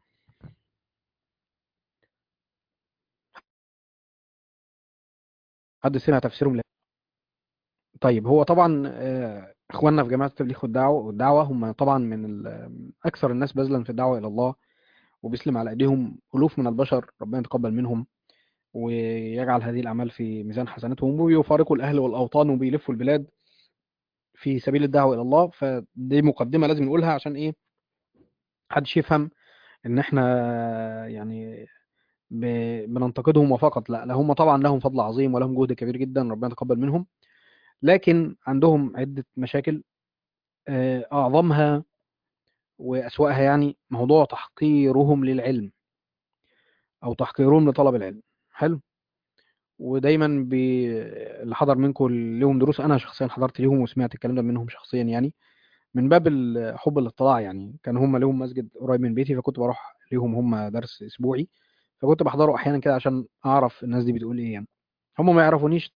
حد سمع تفسيرهم ل... طيب هو طبعا آه، اخواننا في جماعه التبليغ والدعوه والدعوه هم طبعا من ال- اكثر الناس بذلا في الدعوه الى الله وبيسلم على ايديهم الوف من البشر ربنا يتقبل منهم ويجعل هذه الاعمال في ميزان حسناتهم وبيفارقوا الاهل والاوطان وبيلفوا البلاد في سبيل الدعوه الى الله فدي مقدمه لازم نقولها عشان ايه محدش يفهم ان احنا يعني ب- بننتقدهم وفقط لا لا هم طبعا لهم فضل عظيم ولهم جهد كبير جدا ربنا يتقبل منهم لكن عندهم عدة مشاكل آه، أعظمها وأسوأها يعني موضوع تحقيرهم للعلم أو تحقيرهم لطلب العلم حلو ودايما بي... اللي حضر منكم ليهم دروس انا شخصيا حضرت ليهم وسمعت الكلام ده منهم شخصيا يعني من باب ال- حب الاطلاع يعني كان هم لهم مسجد قريب من بيتي فكنت بروح ليهم هم درس اسبوعي فكنت بحضره احيانا كده عشان اعرف الناس دي بتقول ايه يعني هم ما يعرفونيش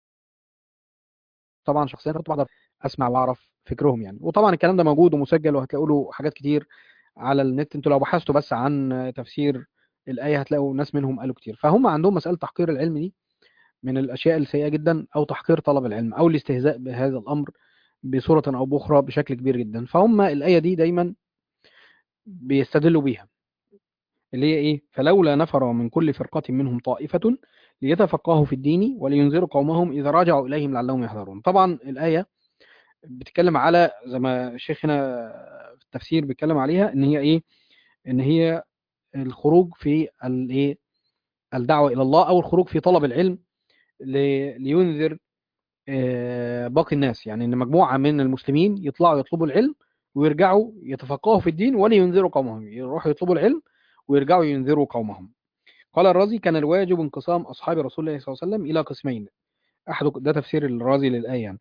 طبعا شخصيا كنت بحضر اسمع واعرف فكرهم يعني وطبعا الكلام ده موجود ومسجل وهتلاقوا له حاجات كتير على النت انتوا لو بحثتوا بس عن تفسير الآية هتلاقوا ناس منهم قالوا كتير فهم عندهم مسألة تحقير العلم دي من الأشياء السيئة جدا أو تحقير طلب العلم أو الاستهزاء بهذا الأمر بصورة أو بأخرى بشكل كبير جدا فهم الآية دي دايما بيستدلوا بيها اللي هي إيه فلولا نفر من كل فرقة منهم طائفة ليتفقهوا في الدين ولينذروا قومهم إذا رجعوا إليهم لعلهم يحذرون طبعا الآية بتتكلم على زي ما الشيخ هنا في التفسير بيتكلم عليها إن هي إيه إن هي الخروج في الإيه الدعوة إلى الله أو الخروج في طلب العلم ل- لينذر آه، باقي الناس يعني ان مجموعه من المسلمين يطلعوا يطلبوا العلم ويرجعوا يتفقهوا في الدين ولينذروا قومهم يروحوا يطلبوا العلم ويرجعوا ينذروا قومهم قال الرازي كان الواجب انقسام اصحاب رسول الله صلى الله عليه وسلم الى قسمين احد ده تفسير الرازي للايه يعني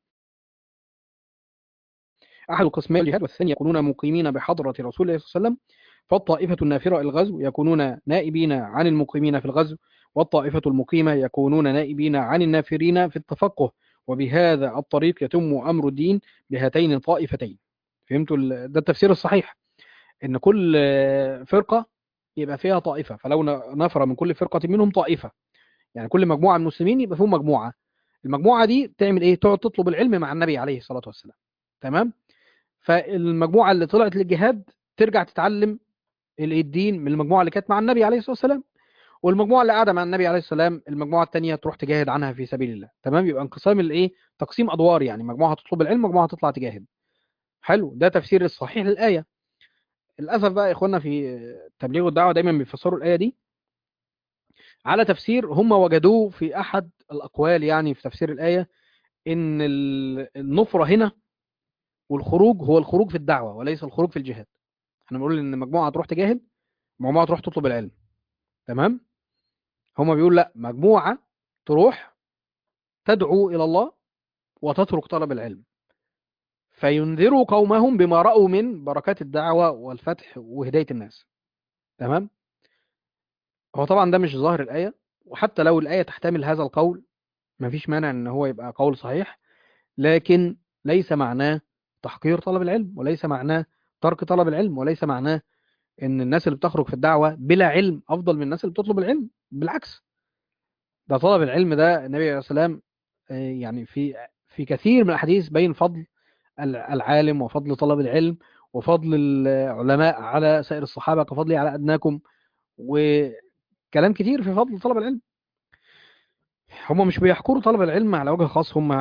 احد القسمين الجهاد والثاني يكونون مقيمين بحضره رسول الله صلى الله عليه وسلم فالطائفه النافره الغزو يكونون نائبين عن المقيمين في الغزو والطائفه المقيمه يكونون نائبين عن النافرين في التفقه وبهذا الطريق يتم امر الدين بهاتين الطائفتين فهمتوا ال- ده التفسير الصحيح ان كل آه، فرقه يبقى فيها طائفه فلو ن- نفر من كل فرقه منهم طائفه يعني كل مجموعه من المسلمين يبقى فيهم مجموعه المجموعه دي تعمل ايه تقعد تطلب العلم مع النبي عليه الصلاه والسلام تمام فالمجموعه اللي طلعت للجهاد ترجع تتعلم ال- الدين من المجموعه اللي كانت مع النبي عليه الصلاه والسلام والمجموعه اللي قاعده مع النبي عليه السلام المجموعه الثانيه تروح تجاهد عنها في سبيل الله تمام يبقى انقسام الايه تقسيم ادوار يعني مجموعه هتطلب العلم مجموعه هتطلع تجاهد حلو ده تفسير الصحيح للايه للاسف بقى يا اخوانا في تبليغ الدعوه دايما بيفسروا الايه دي على تفسير هم وجدوه في احد الاقوال يعني في تفسير الايه ان ال- النفره هنا والخروج هو الخروج في الدعوه وليس الخروج في الجهاد احنا بنقول ان مجموعه تروح تجاهد مجموعه تروح تطلب العلم تمام هما بيقول لا مجموعه تروح تدعو الى الله وتترك طلب العلم فينذروا قومهم بما رأوا من بركات الدعوة والفتح وهداية الناس تمام هو طبعا ده مش ظاهر الآية وحتى لو الآية تحتمل هذا القول مفيش مانع ان هو يبقى قول صحيح لكن ليس معناه تحقير طلب العلم وليس معناه ترك طلب العلم وليس معناه ان الناس اللي بتخرج في الدعوة بلا علم افضل من الناس اللي بتطلب العلم بالعكس ده طلب العلم ده النبي عليه الصلاة والسلام آه، يعني في في كثير من الأحاديث بين فضل العالم وفضل طلب العلم وفضل العلماء على سائر الصحابة كفضلي على أدناكم وكلام كتير في فضل طلب العلم هم مش بيحكروا طلب العلم على وجه خاص هم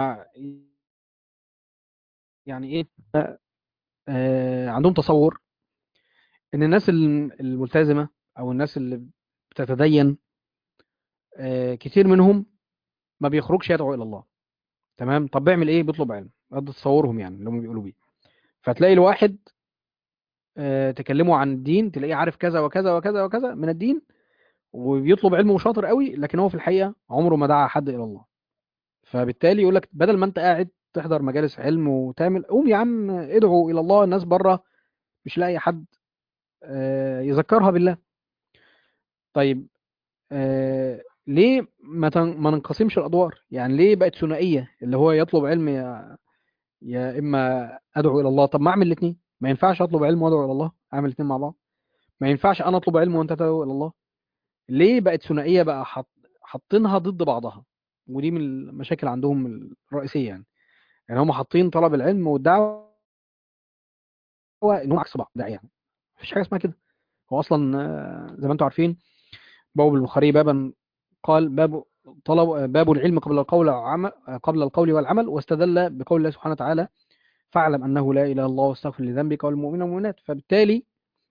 يعني ايه آه عندهم تصور ان الناس الم- الملتزمة او الناس اللي بتتدين آه كتير منهم ما بيخرجش يدعو الى الله تمام طب بيعمل ايه بيطلب علم ده تصورهم يعني اللي هم بيقولوا بيه فتلاقي الواحد آه، تكلمه عن الدين تلاقيه عارف كذا وكذا وكذا وكذا من الدين وبيطلب علم وشاطر قوي لكن هو في الحقيقة عمره ما دعا حد إلى الله فبالتالي يقول لك بدل ما انت قاعد تحضر مجالس علم وتعمل قوم يا عم ادعو إلى الله الناس بره مش لاقي حد آه، يذكرها بالله طيب آه، ليه ما تن- ما ننقسمش الأدوار يعني ليه بقت ثنائية اللي هو يطلب علم يا يا إما أدعو إلى الله طب ما أعمل الاثنين ما ينفعش أطلب علم وأدعو إلى الله أعمل الاثنين مع بعض ما ينفعش أنا أطلب علم وأنت تدعو إلى الله ليه بقت ثنائية بقى حط حاطينها ضد بعضها ودي من المشاكل عندهم الرئيسية يعني يعني هم حاطين طلب العلم والدعوة انهم عكس بعض ده يعني مفيش حاجة اسمها كده هو اصلا آه، زي ما انتم عارفين باب البخاري بابا قال باب طلب باب العلم قبل القول وعمل قبل القول والعمل واستدل بقول الله سبحانه وتعالى فاعلم انه لا اله الا الله واستغفر لذنبك والمؤمنين والمؤمنات فبالتالي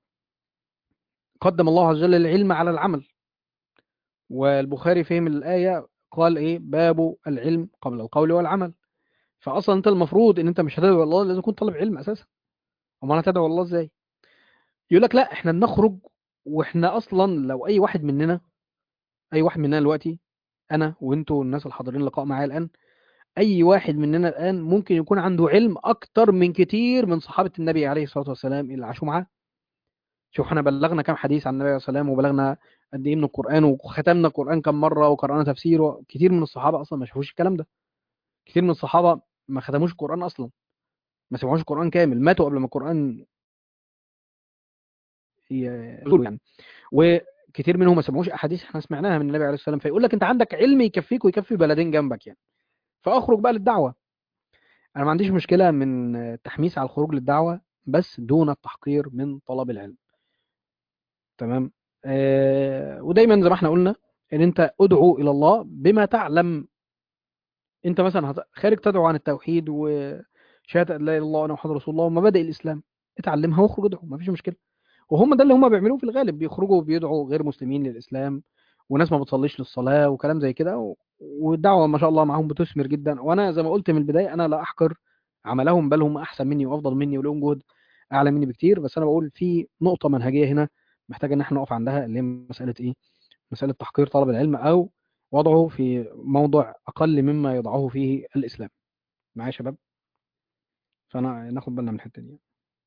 قدم الله عز وجل العلم على العمل والبخاري فهم الآية قال ايه باب العلم قبل القول والعمل فاصلا انت المفروض ان انت مش هتدعو الله لازم تكون طالب علم اساسا امال هتدعو الله ازاي يقول لك لا احنا بنخرج واحنا اصلا لو اي واحد مننا اي واحد مننا دلوقتي انا وانتوا والناس الحاضرين اللقاء معايا الان اي واحد مننا الان ممكن يكون عنده علم اكتر من كتير من صحابه النبي عليه الصلاه والسلام اللي عاشوا معاه شوف احنا بلغنا كام حديث عن النبي عليه الصلاه والسلام وبلغنا قد ايه من القران وختمنا القران كام مره وقرانا تفسيره كتير من الصحابه اصلا ما شافوش الكلام ده كتير من الصحابه ما ختموش القران اصلا ما سمعوش القران كامل ماتوا قبل ما القران يقولوا يعني وكتير منهم ما سمعوش احاديث احنا سمعناها من النبي عليه الصلاه والسلام فيقول لك انت عندك علم يكفيك ويكفي بلدين جنبك يعني فاخرج بقى للدعوه انا ما عنديش مشكله من التحميس على الخروج للدعوه بس دون التحقير من طلب العلم تمام آه ودايما زي ما احنا قلنا ان انت ادعو الى الله بما تعلم انت مثلا هت- خارج تدعو عن التوحيد وشهاده ان لا اله الا الله وان محمد رسول الله ومبادئ الاسلام اتعلمها واخرج ادعو مفيش مشكله وهم ده اللي هم بيعملوه في الغالب بيخرجوا بيدعوا غير مسلمين للاسلام وناس ما بتصليش للصلاه وكلام زي كده و- والدعوه ما شاء الله معاهم بتثمر جدا وانا زي ما قلت من البدايه انا لا احقر عملهم بل هم احسن مني وافضل مني ولهم جهد اعلى مني بكتير بس انا بقول في نقطه منهجيه هنا محتاجه ان احنا نقف عندها اللي هي مساله ايه مساله تحقير طلب العلم او وضعه في موضع اقل مما يضعه فيه الاسلام معايا يا شباب فانا ناخد بالنا من الحته دي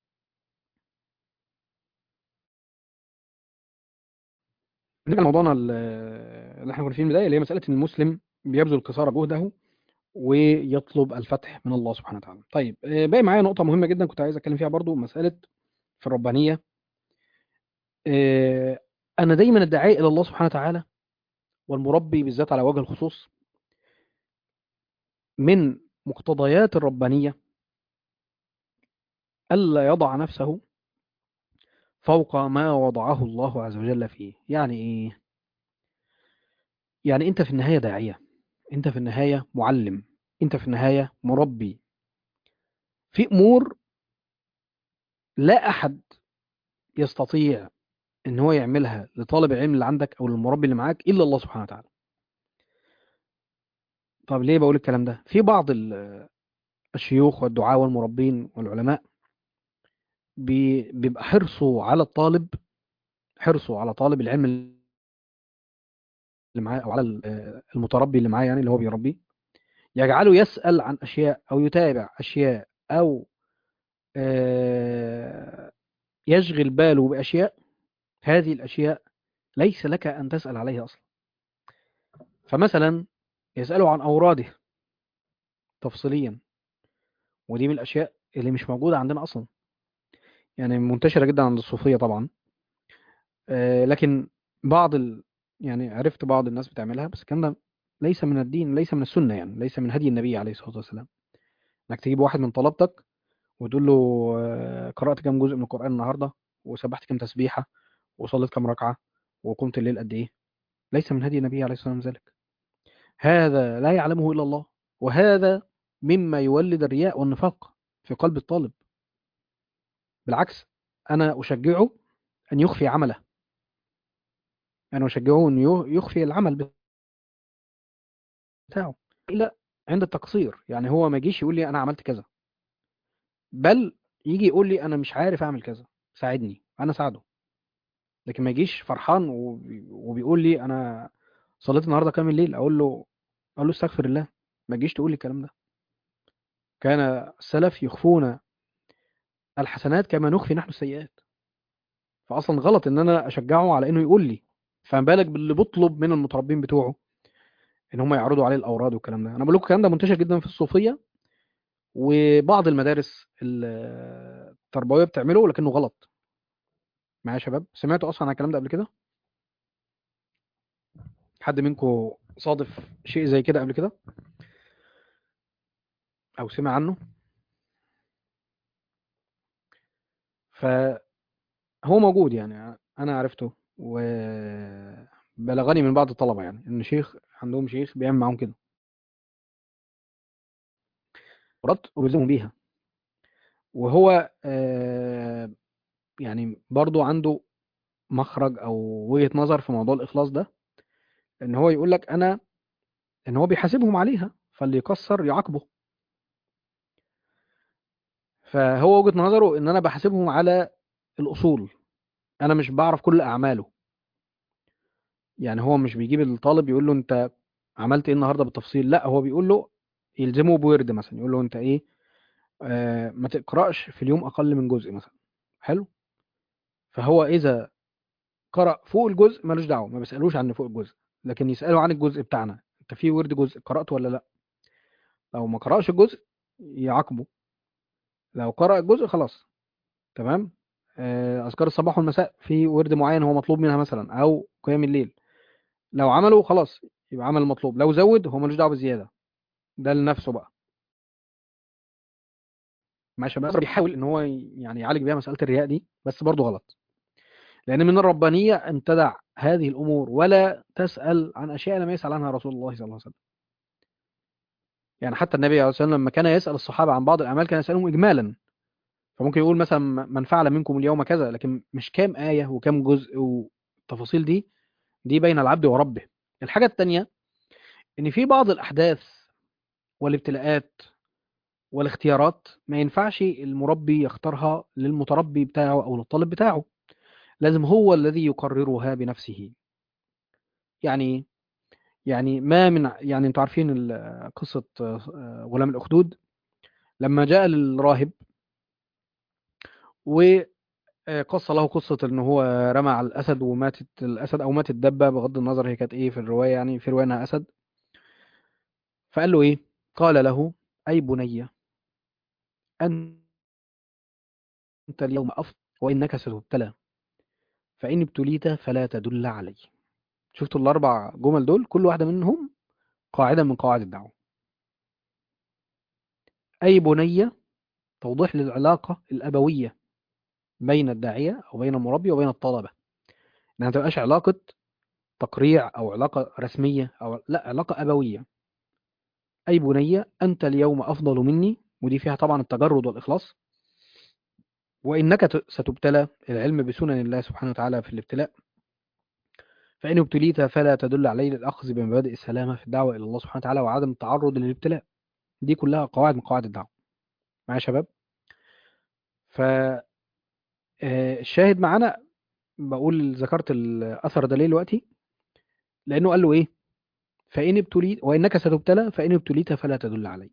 نرجع لموضوعنا ال- اللي احنا كنا فيه من البدايه اللي هي مساله ان المسلم بيبذل قصارى جهده ويطلب الفتح من الله سبحانه وتعالى. طيب آه، باقي معايا نقطه مهمه جدا كنت عايز اتكلم فيها برضو مساله في الربانيه آه، انا دايما الداعي الى الله سبحانه وتعالى والمربي بالذات على وجه الخصوص من مقتضيات الربانيه الا يضع نفسه فوق ما وضعه الله عز وجل فيه. يعني ايه؟ يعني انت في النهايه داعيه انت في النهايه معلم انت في النهايه مربي في امور لا احد يستطيع ان هو يعملها لطالب العلم اللي عندك او للمربي اللي معاك الا الله سبحانه وتعالى طب ليه بقول الكلام ده في بعض ال- الشيوخ والدعاة والمربين والعلماء بي- بيبقى حرصه على الطالب حرصه على طالب العلم اللي معاه او على ال- المتربي اللي معاه يعني اللي هو بيربيه يجعله يسأل عن اشياء او يتابع اشياء او آه، يشغل باله باشياء هذه الاشياء ليس لك ان تسأل عليها اصلا فمثلا يسأله عن اوراده تفصيليا ودي من الاشياء اللي مش موجوده عندنا اصلا يعني منتشره جدا عند الصوفيه طبعا آه، لكن بعض ال... يعني عرفت بعض الناس بتعملها بس الكلام ده ليس من الدين ليس من السنه يعني ليس من هدي النبي عليه الصلاه والسلام انك تجيب واحد من طلبتك وتقول له آه، قرات كام جزء من القران النهارده وسبحت كام تسبيحه وصليت كام ركعه وقمت الليل قد ايه ليس من هدي النبي عليه الصلاه والسلام ذلك هذا لا يعلمه الا الله وهذا مما يولد الرياء والنفاق في قلب الطالب بالعكس انا اشجعه ان يخفي عمله انا اشجعه ان يو- يخفي العمل بتاعه الا عند التقصير يعني هو ما يجيش يقول لي انا عملت كذا بل يجي يقول لي انا مش عارف اعمل كذا ساعدني انا ساعده لكن ما يجيش فرحان وبي- وبيقول لي انا صليت النهارده كام الليل اقول له اقول له استغفر الله ما تجيش تقول لي الكلام ده كان السلف يخفون الحسنات كما نخفي نحن السيئات فاصلا غلط ان انا اشجعه على انه يقول لي فما بالك باللي بطلب من المتربين بتوعه ان هم يعرضوا عليه الاوراد والكلام ده انا بقول لكم الكلام ده منتشر جدا في الصوفيه وبعض المدارس ال- التربويه بتعمله لكنه غلط معايا يا شباب سمعتوا اصلا عن الكلام ده قبل كده حد منكم صادف شيء زي كده قبل كده او سمع عنه فهو موجود يعني انا عرفته وبلغني من بعض الطلبه يعني ان شيخ عندهم شيخ بيعمل معاهم كده مرات وبيلزمهم بيها وهو آه، يعني برضو عنده مخرج او وجهة نظر في موضوع الاخلاص ده ان هو يقول لك انا ان هو بيحاسبهم عليها فاللي يكسر يعاقبه فهو وجهة نظره ان انا بحاسبهم على الاصول انا مش بعرف كل اعماله يعني هو مش بيجيب الطالب يقول له انت عملت ايه النهارده بالتفصيل لا هو بيقول له يلزمه بورد مثلا يقول له انت ايه آه ما تقراش في اليوم اقل من جزء مثلا حلو فهو اذا قرأ فوق الجزء ملوش دعوه ما بيسالوش عن فوق الجزء لكن يسالوا عن الجزء بتاعنا انت في ورد جزء قرأته ولا لا لو ما قرأش الجزء يعاقبه لو قرأ الجزء خلاص تمام آه، اذكار الصباح والمساء في ورد معين هو مطلوب منها مثلا او قيام الليل لو عمله خلاص يبقى عمل المطلوب لو زود هو ملوش دعوه بالزياده ده لنفسه بقى ماشي بس بيحاول ان هو يعني يعالج بيها مساله الرياء دي بس برضه غلط لان من الربانيه ان تدع هذه الامور ولا تسال عن اشياء لم يسال عنها رسول الله صلى الله عليه وسلم يعني حتى النبي عليه الصلاه والسلام لما كان يسال الصحابه عن بعض الاعمال كان يسالهم اجمالا فممكن يقول مثلا من فعل منكم اليوم كذا لكن مش كام ايه وكام جزء والتفاصيل دي دي بين العبد وربه الحاجه الثانيه ان في بعض الاحداث والابتلاءات والاختيارات ما ينفعش المربي يختارها للمتربي بتاعه او للطالب بتاعه لازم هو الذي يقررها بنفسه يعني يعني ما من يعني انتوا عارفين ال- قصة آه، غلام الأخدود لما جاء للراهب وقص له قصة ان هو رمى على الأسد وماتت الأسد أو ماتت الدبة بغض النظر هي كانت ايه في الرواية يعني في رواية انها أسد فقال له ايه قال له أي بني أنت اليوم أفضل وإنك ستبتلى فإن ابتليت فلا تدل علي شفتوا الأربع جمل دول كل واحدة منهم قاعدة من قواعد الدعوة أي بنية توضيح للعلاقة الأبوية بين الداعية أو بين المربي وبين الطلبة إنها ما تبقاش علاقة تقريع أو علاقة رسمية أو لا علاقة أبوية أي بنية أنت اليوم أفضل مني ودي فيها طبعا التجرد والإخلاص وإنك ت- ستبتلى العلم بسنن الله سبحانه وتعالى في الابتلاء فإن ابتليت فلا تدل عليه للأخذ بمبادئ السلامة في الدعوة إلى الله سبحانه وتعالى وعدم التعرض للابتلاء دي كلها قواعد من قواعد الدعوة معايا يا شباب فالشاهد معانا بقول ذكرت الأثر ده ليه دلوقتي لأنه قال له إيه فإن ابتليت وإنك ستبتلى فإن ابتليت فلا تدل علي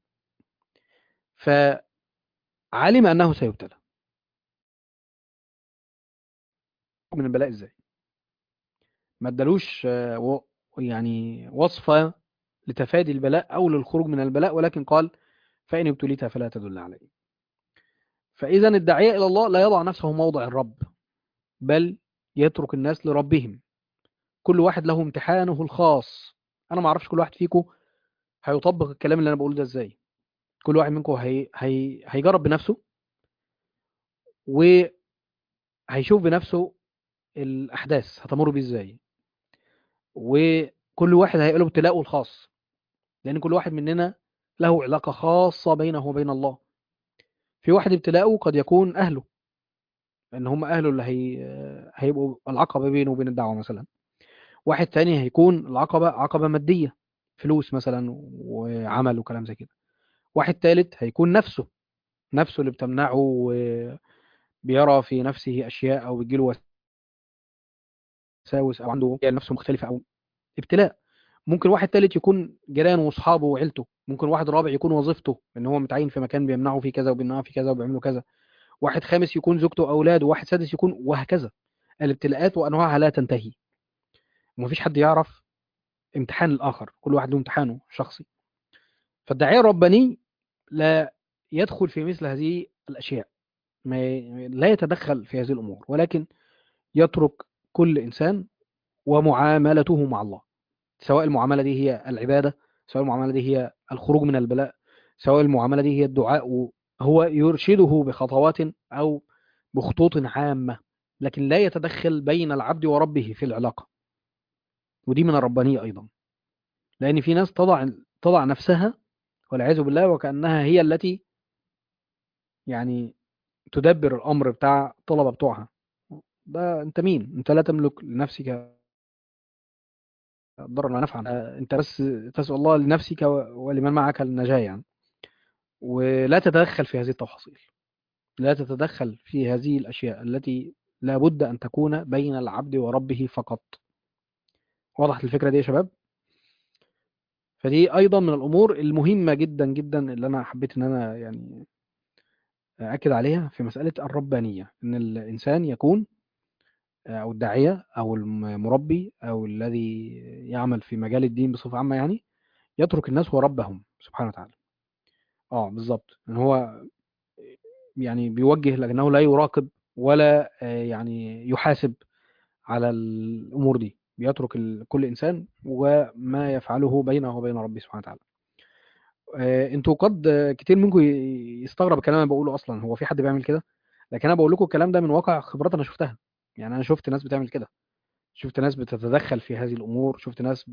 فعلم أنه سيبتلى من البلاء إزاي ما ادالوش آه، و- يعني وصفة لتفادي البلاء أو للخروج من البلاء ولكن قال فإن ابتليت فلا تدل علي فإذا الداعية إلى الله لا يضع نفسه موضع الرب بل يترك الناس لربهم كل واحد له امتحانه الخاص أنا ما أعرفش كل واحد فيكم هيطبق الكلام اللي أنا بقوله ده إزاي كل واحد منكم هي... هي... هيجرب بنفسه وهيشوف بنفسه الأحداث هتمر بيه إزاي وكل واحد هيبقى له ابتلاءه الخاص لأن كل واحد مننا له علاقة خاصة بينه وبين الله في واحد ابتلاءه قد يكون أهله لأن هم أهله اللي هي... هيبقوا العقبة بينه وبين الدعوة مثلا واحد تاني هيكون العقبة عقبة مادية فلوس مثلا وعمل وكلام زي كده واحد تالت هيكون نفسه نفسه اللي بتمنعه وبيرى في نفسه أشياء أو بيجيله وساوس أو عنده نفسه مختلفة أو ابتلاء ممكن واحد تالت يكون جيرانه واصحابه وعيلته ممكن واحد رابع يكون وظيفته ان هو متعين في مكان بيمنعه فيه كذا وبيمنعه فيه كذا وبيعملوا كذا واحد خامس يكون زوجته واولاده واحد سادس يكون وهكذا الابتلاءات وانواعها لا تنتهي ومفيش حد يعرف امتحان الاخر كل واحد له امتحانه شخصي فالداعيه الرباني لا يدخل في مثل هذه الاشياء ما لا يتدخل في هذه الامور ولكن يترك كل انسان ومعاملته مع الله سواء المعامله دي هي العباده سواء المعامله دي هي الخروج من البلاء سواء المعامله دي هي الدعاء هو يرشده بخطوات او بخطوط عامه لكن لا يتدخل بين العبد وربه في العلاقه ودي من الربانيه ايضا لان في ناس تضع تضع نفسها والعياذ بالله وكانها هي التي يعني تدبر الامر بتاع الطلبه بتوعها ده انت مين انت لا تملك لنفسك ضرا ولا نفعا انت بس تسأل الله لنفسك ولمن معك النجاة يعني ولا تتدخل في هذه التفاصيل لا تتدخل في هذه الأشياء التي لا بد أن تكون بين العبد وربه فقط وضحت الفكرة دي يا شباب فدي ايضا من الامور المهمه جدا جدا اللي انا حبيت ان انا يعني اكد عليها في مساله الربانيه ان الانسان يكون او الداعيه او المربي او الذي يعمل في مجال الدين بصفه عامه يعني يترك الناس وربهم سبحانه وتعالى اه بالظبط ان هو يعني بيوجه لكنه لا يراقب ولا آه، يعني يحاسب على الامور دي بيترك ال- كل انسان وما يفعله بينه وبين ربه سبحانه وتعالى آه، انتوا قد آه، كتير منكم ي- يستغرب الكلام اللي أنا بقوله اصلا هو في حد بيعمل كده لكن انا بقول لكم الكلام ده من واقع خبرات انا شفتها يعني انا شفت ناس بتعمل كده شفت ناس بتتدخل في هذه الامور شفت ناس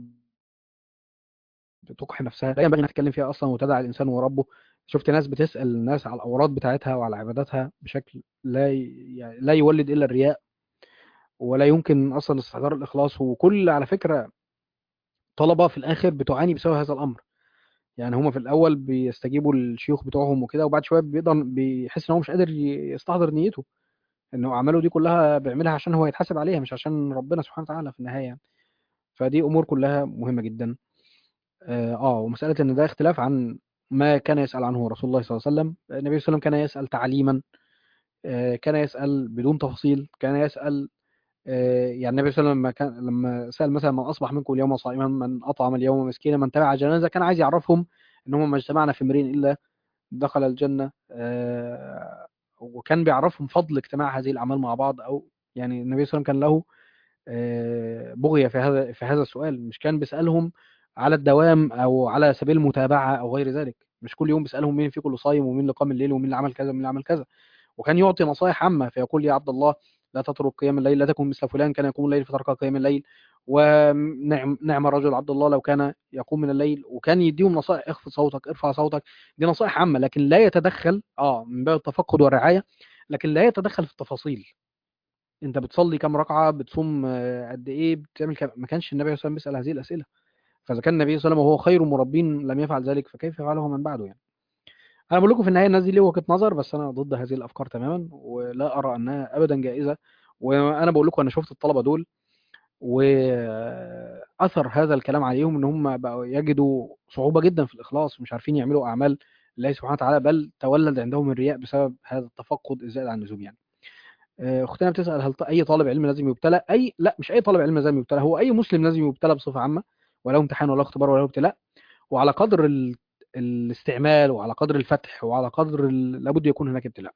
بتقحم نفسها لا ينبغي انها تتكلم فيها اصلا وتدع الانسان وربه شفت ناس بتسال الناس على الاوراد بتاعتها وعلى عباداتها بشكل لا ي... يعني لا يولد الا الرياء ولا يمكن اصلا استحضار الاخلاص وكل على فكره طلبه في الاخر بتعاني بسبب هذا الامر يعني هما في الاول بيستجيبوا للشيوخ بتوعهم وكده وبعد شويه بيقدر بيحس ان هو مش قادر ي- يستحضر نيته انه اعماله دي كلها بيعملها عشان هو يتحاسب عليها مش عشان ربنا سبحانه وتعالى في النهايه يعني فدي امور كلها مهمه جدا اه آه، ومساله ان ده اختلاف عن ما كان يسال عنه رسول الله صلى الله عليه وسلم النبي صلى الله عليه وسلم كان يسال تعليما آه، كان يسال بدون تفصيل كان يسال آه، يعني النبي صلى الله عليه وسلم لما كان لما سال مثلا من اصبح منكم اليوم صائما من اطعم اليوم مسكينا من تبع جنازه كان عايز يعرفهم ان هم ما اجتمعنا في امرئ الا دخل الجنة آه، وكان بيعرفهم فضل اجتماع هذه الأعمال مع بعض أو يعني النبي صلى الله عليه وسلم كان له آه، بغية في هذا في هذا السؤال مش كان بيسألهم على الدوام أو على سبيل المتابعة أو غير ذلك مش كل يوم بيسألهم مين فيكم اللي صايم ومين اللي قام الليل ومين اللي عمل كذا ومين اللي عمل كذا وكان يعطي نصائح عامة فيقول يا عبد الله لا تترك قيام الليل لا تكن مثل فلان كان يقوم الليل فترك قيام الليل ونعم نعم الرجل عبد الله لو كان يقوم من الليل وكان يديهم نصائح اخفض صوتك ارفع صوتك دي نصائح عامة لكن لا يتدخل اه من باب التفقد والرعاية لكن لا يتدخل في التفاصيل انت بتصلي كام ركعة بتصوم آه، قد ايه بتعمل كام ما كانش النبي صلى الله عليه وسلم بيسأل هذه الأسئلة فإذا كان النبي صلى الله عليه وسلم وهو خير مربين لم يفعل ذلك فكيف يفعله من بعده يعني انا بقول لكم في النهايه الناس دي ليه وجهه نظر بس انا ضد هذه الافكار تماما ولا ارى انها ابدا جائزه وانا بقول لكم انا شفت الطلبه دول واثر هذا الكلام عليهم ان هم بقوا يجدوا صعوبه جدا في الاخلاص ومش عارفين يعملوا اعمال الله سبحانه وتعالى بل تولد عندهم الرياء بسبب هذا التفقد الزائد عن اللزوم يعني آه، اختنا بتسال هل ط- اي طالب علم لازم يبتلى اي لا مش اي طالب علم لازم يبتلى هو اي مسلم لازم يبتلى بصفه عامه ولا امتحان ولا اختبار ولا ابتلاء وعلى قدر ال... الاستعمال وعلى قدر الفتح وعلى قدر ال... لابد يكون هناك ابتلاء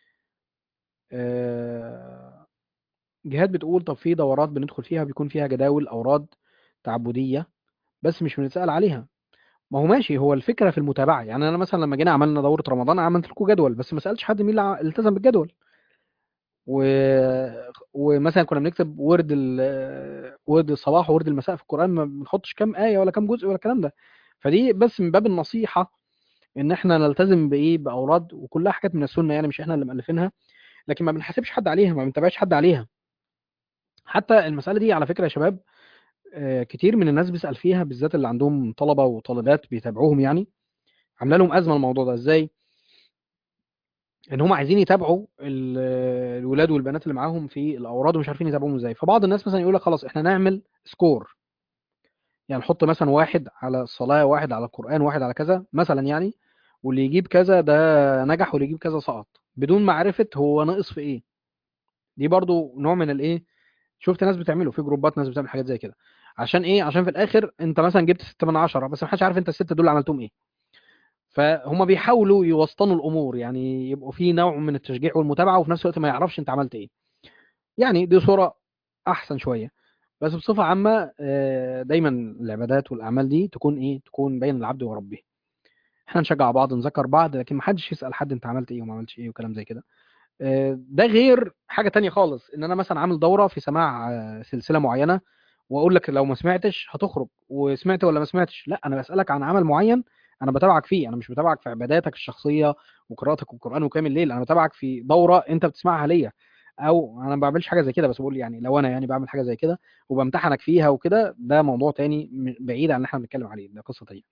آه، جهاد بتقول طب في دورات بندخل فيها بيكون فيها جداول اوراد تعبديه بس مش بنتسال عليها ما هو ماشي هو الفكره في المتابعه يعني انا مثلا لما جينا عملنا دوره رمضان عملت لكم جدول بس ما سالتش حد مين اللي ع- التزم بالجدول و... ومثلا كنا بنكتب ورد ال... ورد الصباح وورد المساء في القران ما بنحطش كام ايه ولا كام جزء ولا الكلام ده فدي بس من باب النصيحه ان احنا نلتزم بايه باوراد وكلها حاجات من السنه يعني مش احنا اللي مؤلفينها لكن ما بنحاسبش حد عليها ما بنتابعش حد عليها حتى المساله دي على فكره يا شباب آه، كتير من الناس بيسال فيها بالذات اللي عندهم طلبه وطالبات بيتابعوهم يعني عامله لهم ازمه الموضوع ده ازاي ان هم عايزين يتابعوا ال- الولاد والبنات اللي معاهم في الاوراد ومش عارفين يتابعوهم ازاي فبعض الناس مثلا يقول لك خلاص احنا نعمل سكور يعني نحط مثلا واحد على الصلاه واحد على القران واحد على كذا مثلا يعني واللي يجيب كذا ده نجح واللي يجيب كذا سقط بدون معرفه هو ناقص في ايه دي برضو نوع من الايه شفت ناس بتعمله في جروبات ناس بتعمل حاجات زي كده عشان ايه عشان في الاخر انت مثلا جبت 6 من 10 بس ما حدش عارف انت الستة دول عملتهم ايه فهم بيحاولوا يوسطنوا الامور يعني يبقوا في نوع من التشجيع والمتابعه وفي نفس الوقت ما يعرفش انت عملت ايه يعني دي صوره احسن شويه بس بصفه عامه آه، دايما العبادات والاعمال دي تكون ايه تكون بين العبد وربه احنا نشجع بعض نذكر بعض لكن ما حدش يسال حد انت عملت ايه وما عملتش ايه وكلام زي كده آه، ده غير حاجه تانية خالص ان انا مثلا عامل دوره في سماع آه، سلسله معينه واقول لك لو ما سمعتش هتخرج وسمعت ولا ما سمعتش لا انا بسالك عن عمل معين انا بتابعك فيه انا مش بتابعك في عباداتك الشخصيه وقراءتك القران وقيام الليل انا بتابعك في دوره انت بتسمعها ليا او انا ما بعملش حاجه زي كده بس بقول يعني لو انا يعني بعمل حاجه زي كده وبمتحنك فيها وكده ده موضوع تاني م- بعيد عن اللي احنا بنتكلم عليه ده قصه تانية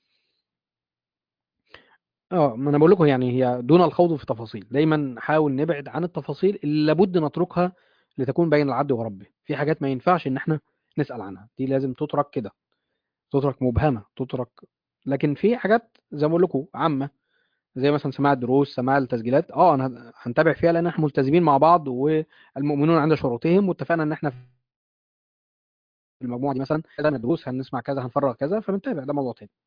اه ما انا بقول لكم يعني هي دون الخوض في تفاصيل دايما حاول نبعد عن التفاصيل اللي لابد نتركها لتكون بين العبد وربه في حاجات ما ينفعش ان احنا نسأل عنها دي لازم تترك كده تترك مبهمة تترك لكن في حاجات زي ما بقول لكم عامة زي مثلا سماع الدروس سماع التسجيلات اه انا هنتابع فيها لان احنا ملتزمين مع بعض والمؤمنون عند شروطهم واتفقنا ان احنا في المجموعه دي مثلا كذا الدروس هنسمع كذا هنفرغ كذا فبنتابع ده موضوع تاني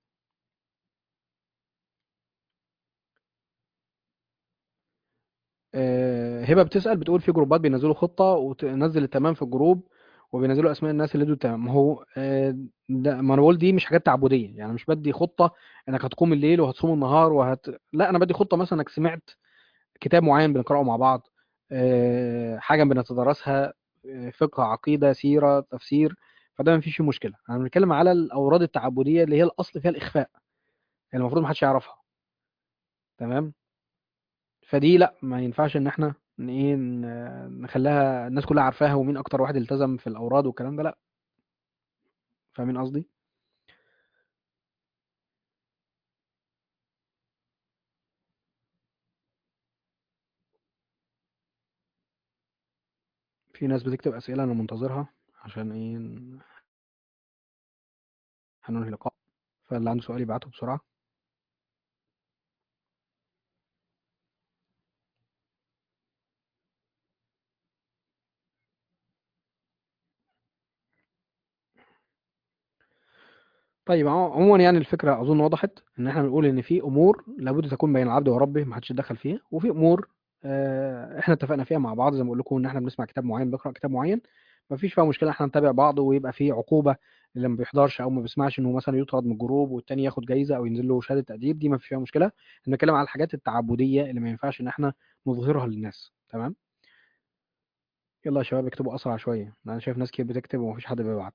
آه، هبه بتسال بتقول في جروبات بينزلوا خطه وتنزل التمام في الجروب وبينزلوا اسماء الناس اللي ادوا التمام ما هو آه، ده ما انا بقول دي مش حاجات تعبديه يعني مش بدي خطه انك هتقوم الليل وهتصوم النهار وهت لا انا بدي خطه مثلا انك سمعت كتاب معين بنقراه مع بعض آه، حاجه بنتدرسها آه، فقه عقيده سيره تفسير فده ما فيش فيه مشكله انا بنتكلم على الاوراد التعبديه اللي هي الاصل فيها الاخفاء يعني المفروض ما حدش يعرفها تمام فدي لا ما ينفعش ان احنا ن- ايه ن- نخليها الناس كلها عارفاها ومين اكتر واحد التزم في الاوراد والكلام ده لا فاهمين قصدي في ناس بتكتب اسئله انا منتظرها عشان ايه ن- هننهي اللقاء فاللي عنده سؤال يبعته بسرعه طيب عمو- عموما يعني الفكره اظن وضحت ان احنا بنقول ان في امور لابد تكون بين العبد وربه ما حدش يتدخل فيها وفي امور آه، احنا اتفقنا فيها مع بعض زي ما بقول لكم ان احنا بنسمع كتاب معين بنقرا كتاب معين ما فيش فيها مشكله احنا نتابع بعض ويبقى في عقوبه اللي ما بيحضرش او ما بيسمعش انه مثلا يطرد من الجروب والتاني ياخد جايزه او ينزل له شهاده تقدير دي ما فيش فيها مشكله بنتكلم على الحاجات التعبديه اللي ما ينفعش ان احنا نظهرها للناس تمام يلا يا شباب اكتبوا اسرع شويه انا شايف ناس كتير بتكتب ومفيش حد بيبعت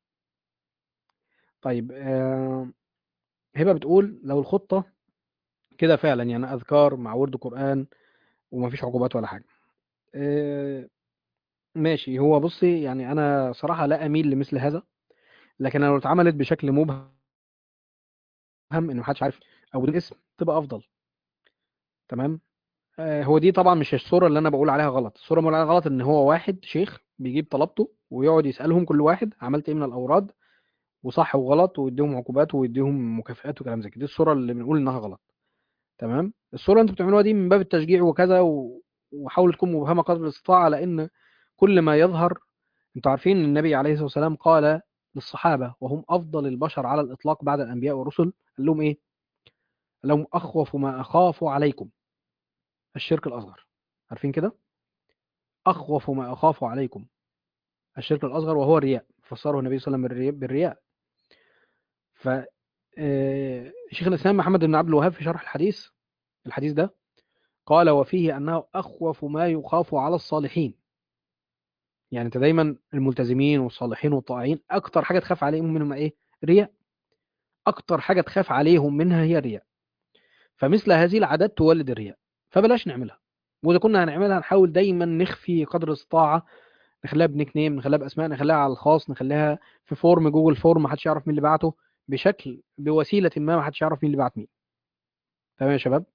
طيب آه، هبه بتقول لو الخطه كده فعلا يعني اذكار مع ورد قران ومفيش عقوبات ولا حاجه آه، ماشي هو بصي يعني انا صراحه لا اميل لمثل هذا لكن لو اتعملت بشكل مبهم ان محدش عارف او بدون اسم تبقى افضل تمام آه، هو دي طبعا مش الصوره اللي انا بقول عليها غلط الصوره اللي بقول عليها غلط ان هو واحد شيخ بيجيب طلبته ويقعد يسالهم كل واحد عملت ايه من الاوراد وصح وغلط ويديهم عقوبات ويديهم مكافآت وكلام زي كده دي الصوره اللي بنقول انها غلط تمام الصوره اللي انتوا بتعملوها دي من باب التشجيع وكذا و... وحاول تكون مبهمه قدر الاستطاعه لان كل ما يظهر انتوا عارفين ان النبي عليه الصلاه والسلام قال للصحابه وهم افضل البشر على الاطلاق بعد الانبياء والرسل قال لهم ايه؟ قال لهم اخوف ما اخاف عليكم الشرك الاصغر عارفين كده؟ اخوف ما اخاف عليكم الشرك الاصغر وهو الرياء فسره النبي صلى الله عليه وسلم بالرياء بالرياء ف آه، شيخ الاسلام محمد بن عبد الوهاب في شرح الحديث الحديث ده قال وفيه انه اخوف ما يخاف على الصالحين يعني انت دايما الملتزمين والصالحين والطائعين اكتر حاجه تخاف عليهم منهم ايه؟ رياء اكتر حاجه تخاف عليهم منها هي الرياء فمثل هذه العادات تولد الرياء فبلاش نعملها واذا كنا هنعملها نحاول دايما نخفي قدر الاستطاعه نخليها بنيك نيم نخليها باسماء نخليها على الخاص نخليها في فورم جوجل فورم ما حدش يعرف مين اللي بعته بشكل بوسيله ما ما حدش يعرف مين اللي بعت مين تمام يا شباب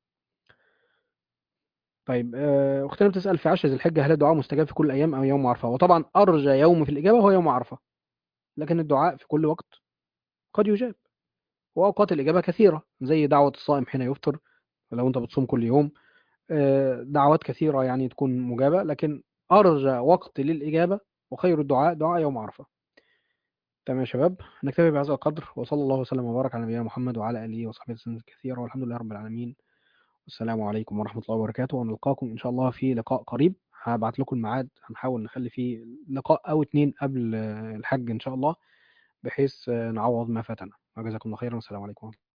طيب آه، اختنا بتسال في عشر ذي الحجه هل الدعاء مستجاب في كل الايام او يوم عرفه وطبعا ارجى يوم في الاجابه هو يوم عرفه لكن الدعاء في كل وقت قد يجاب واوقات الاجابه كثيره زي دعوه الصائم حين يفطر لو انت بتصوم كل يوم آه، دعوات كثيرة يعني تكون مجابة لكن أرجى وقت للإجابة وخير الدعاء دعاء يوم عرفة تمام يا شباب نكتفي بهذا القدر وصلى الله وسلم وبارك على نبينا محمد وعلى آله وصحبه وسلم كثيرا والحمد لله رب العالمين والسلام عليكم ورحمة الله وبركاته ونلقاكم إن شاء الله في لقاء قريب هبعت لكم الميعاد هنحاول نخلي فيه لقاء أو اتنين قبل آه، الحج إن شاء الله بحيث آه، نعوض ما فاتنا وجزاكم الله خيرا والسلام عليكم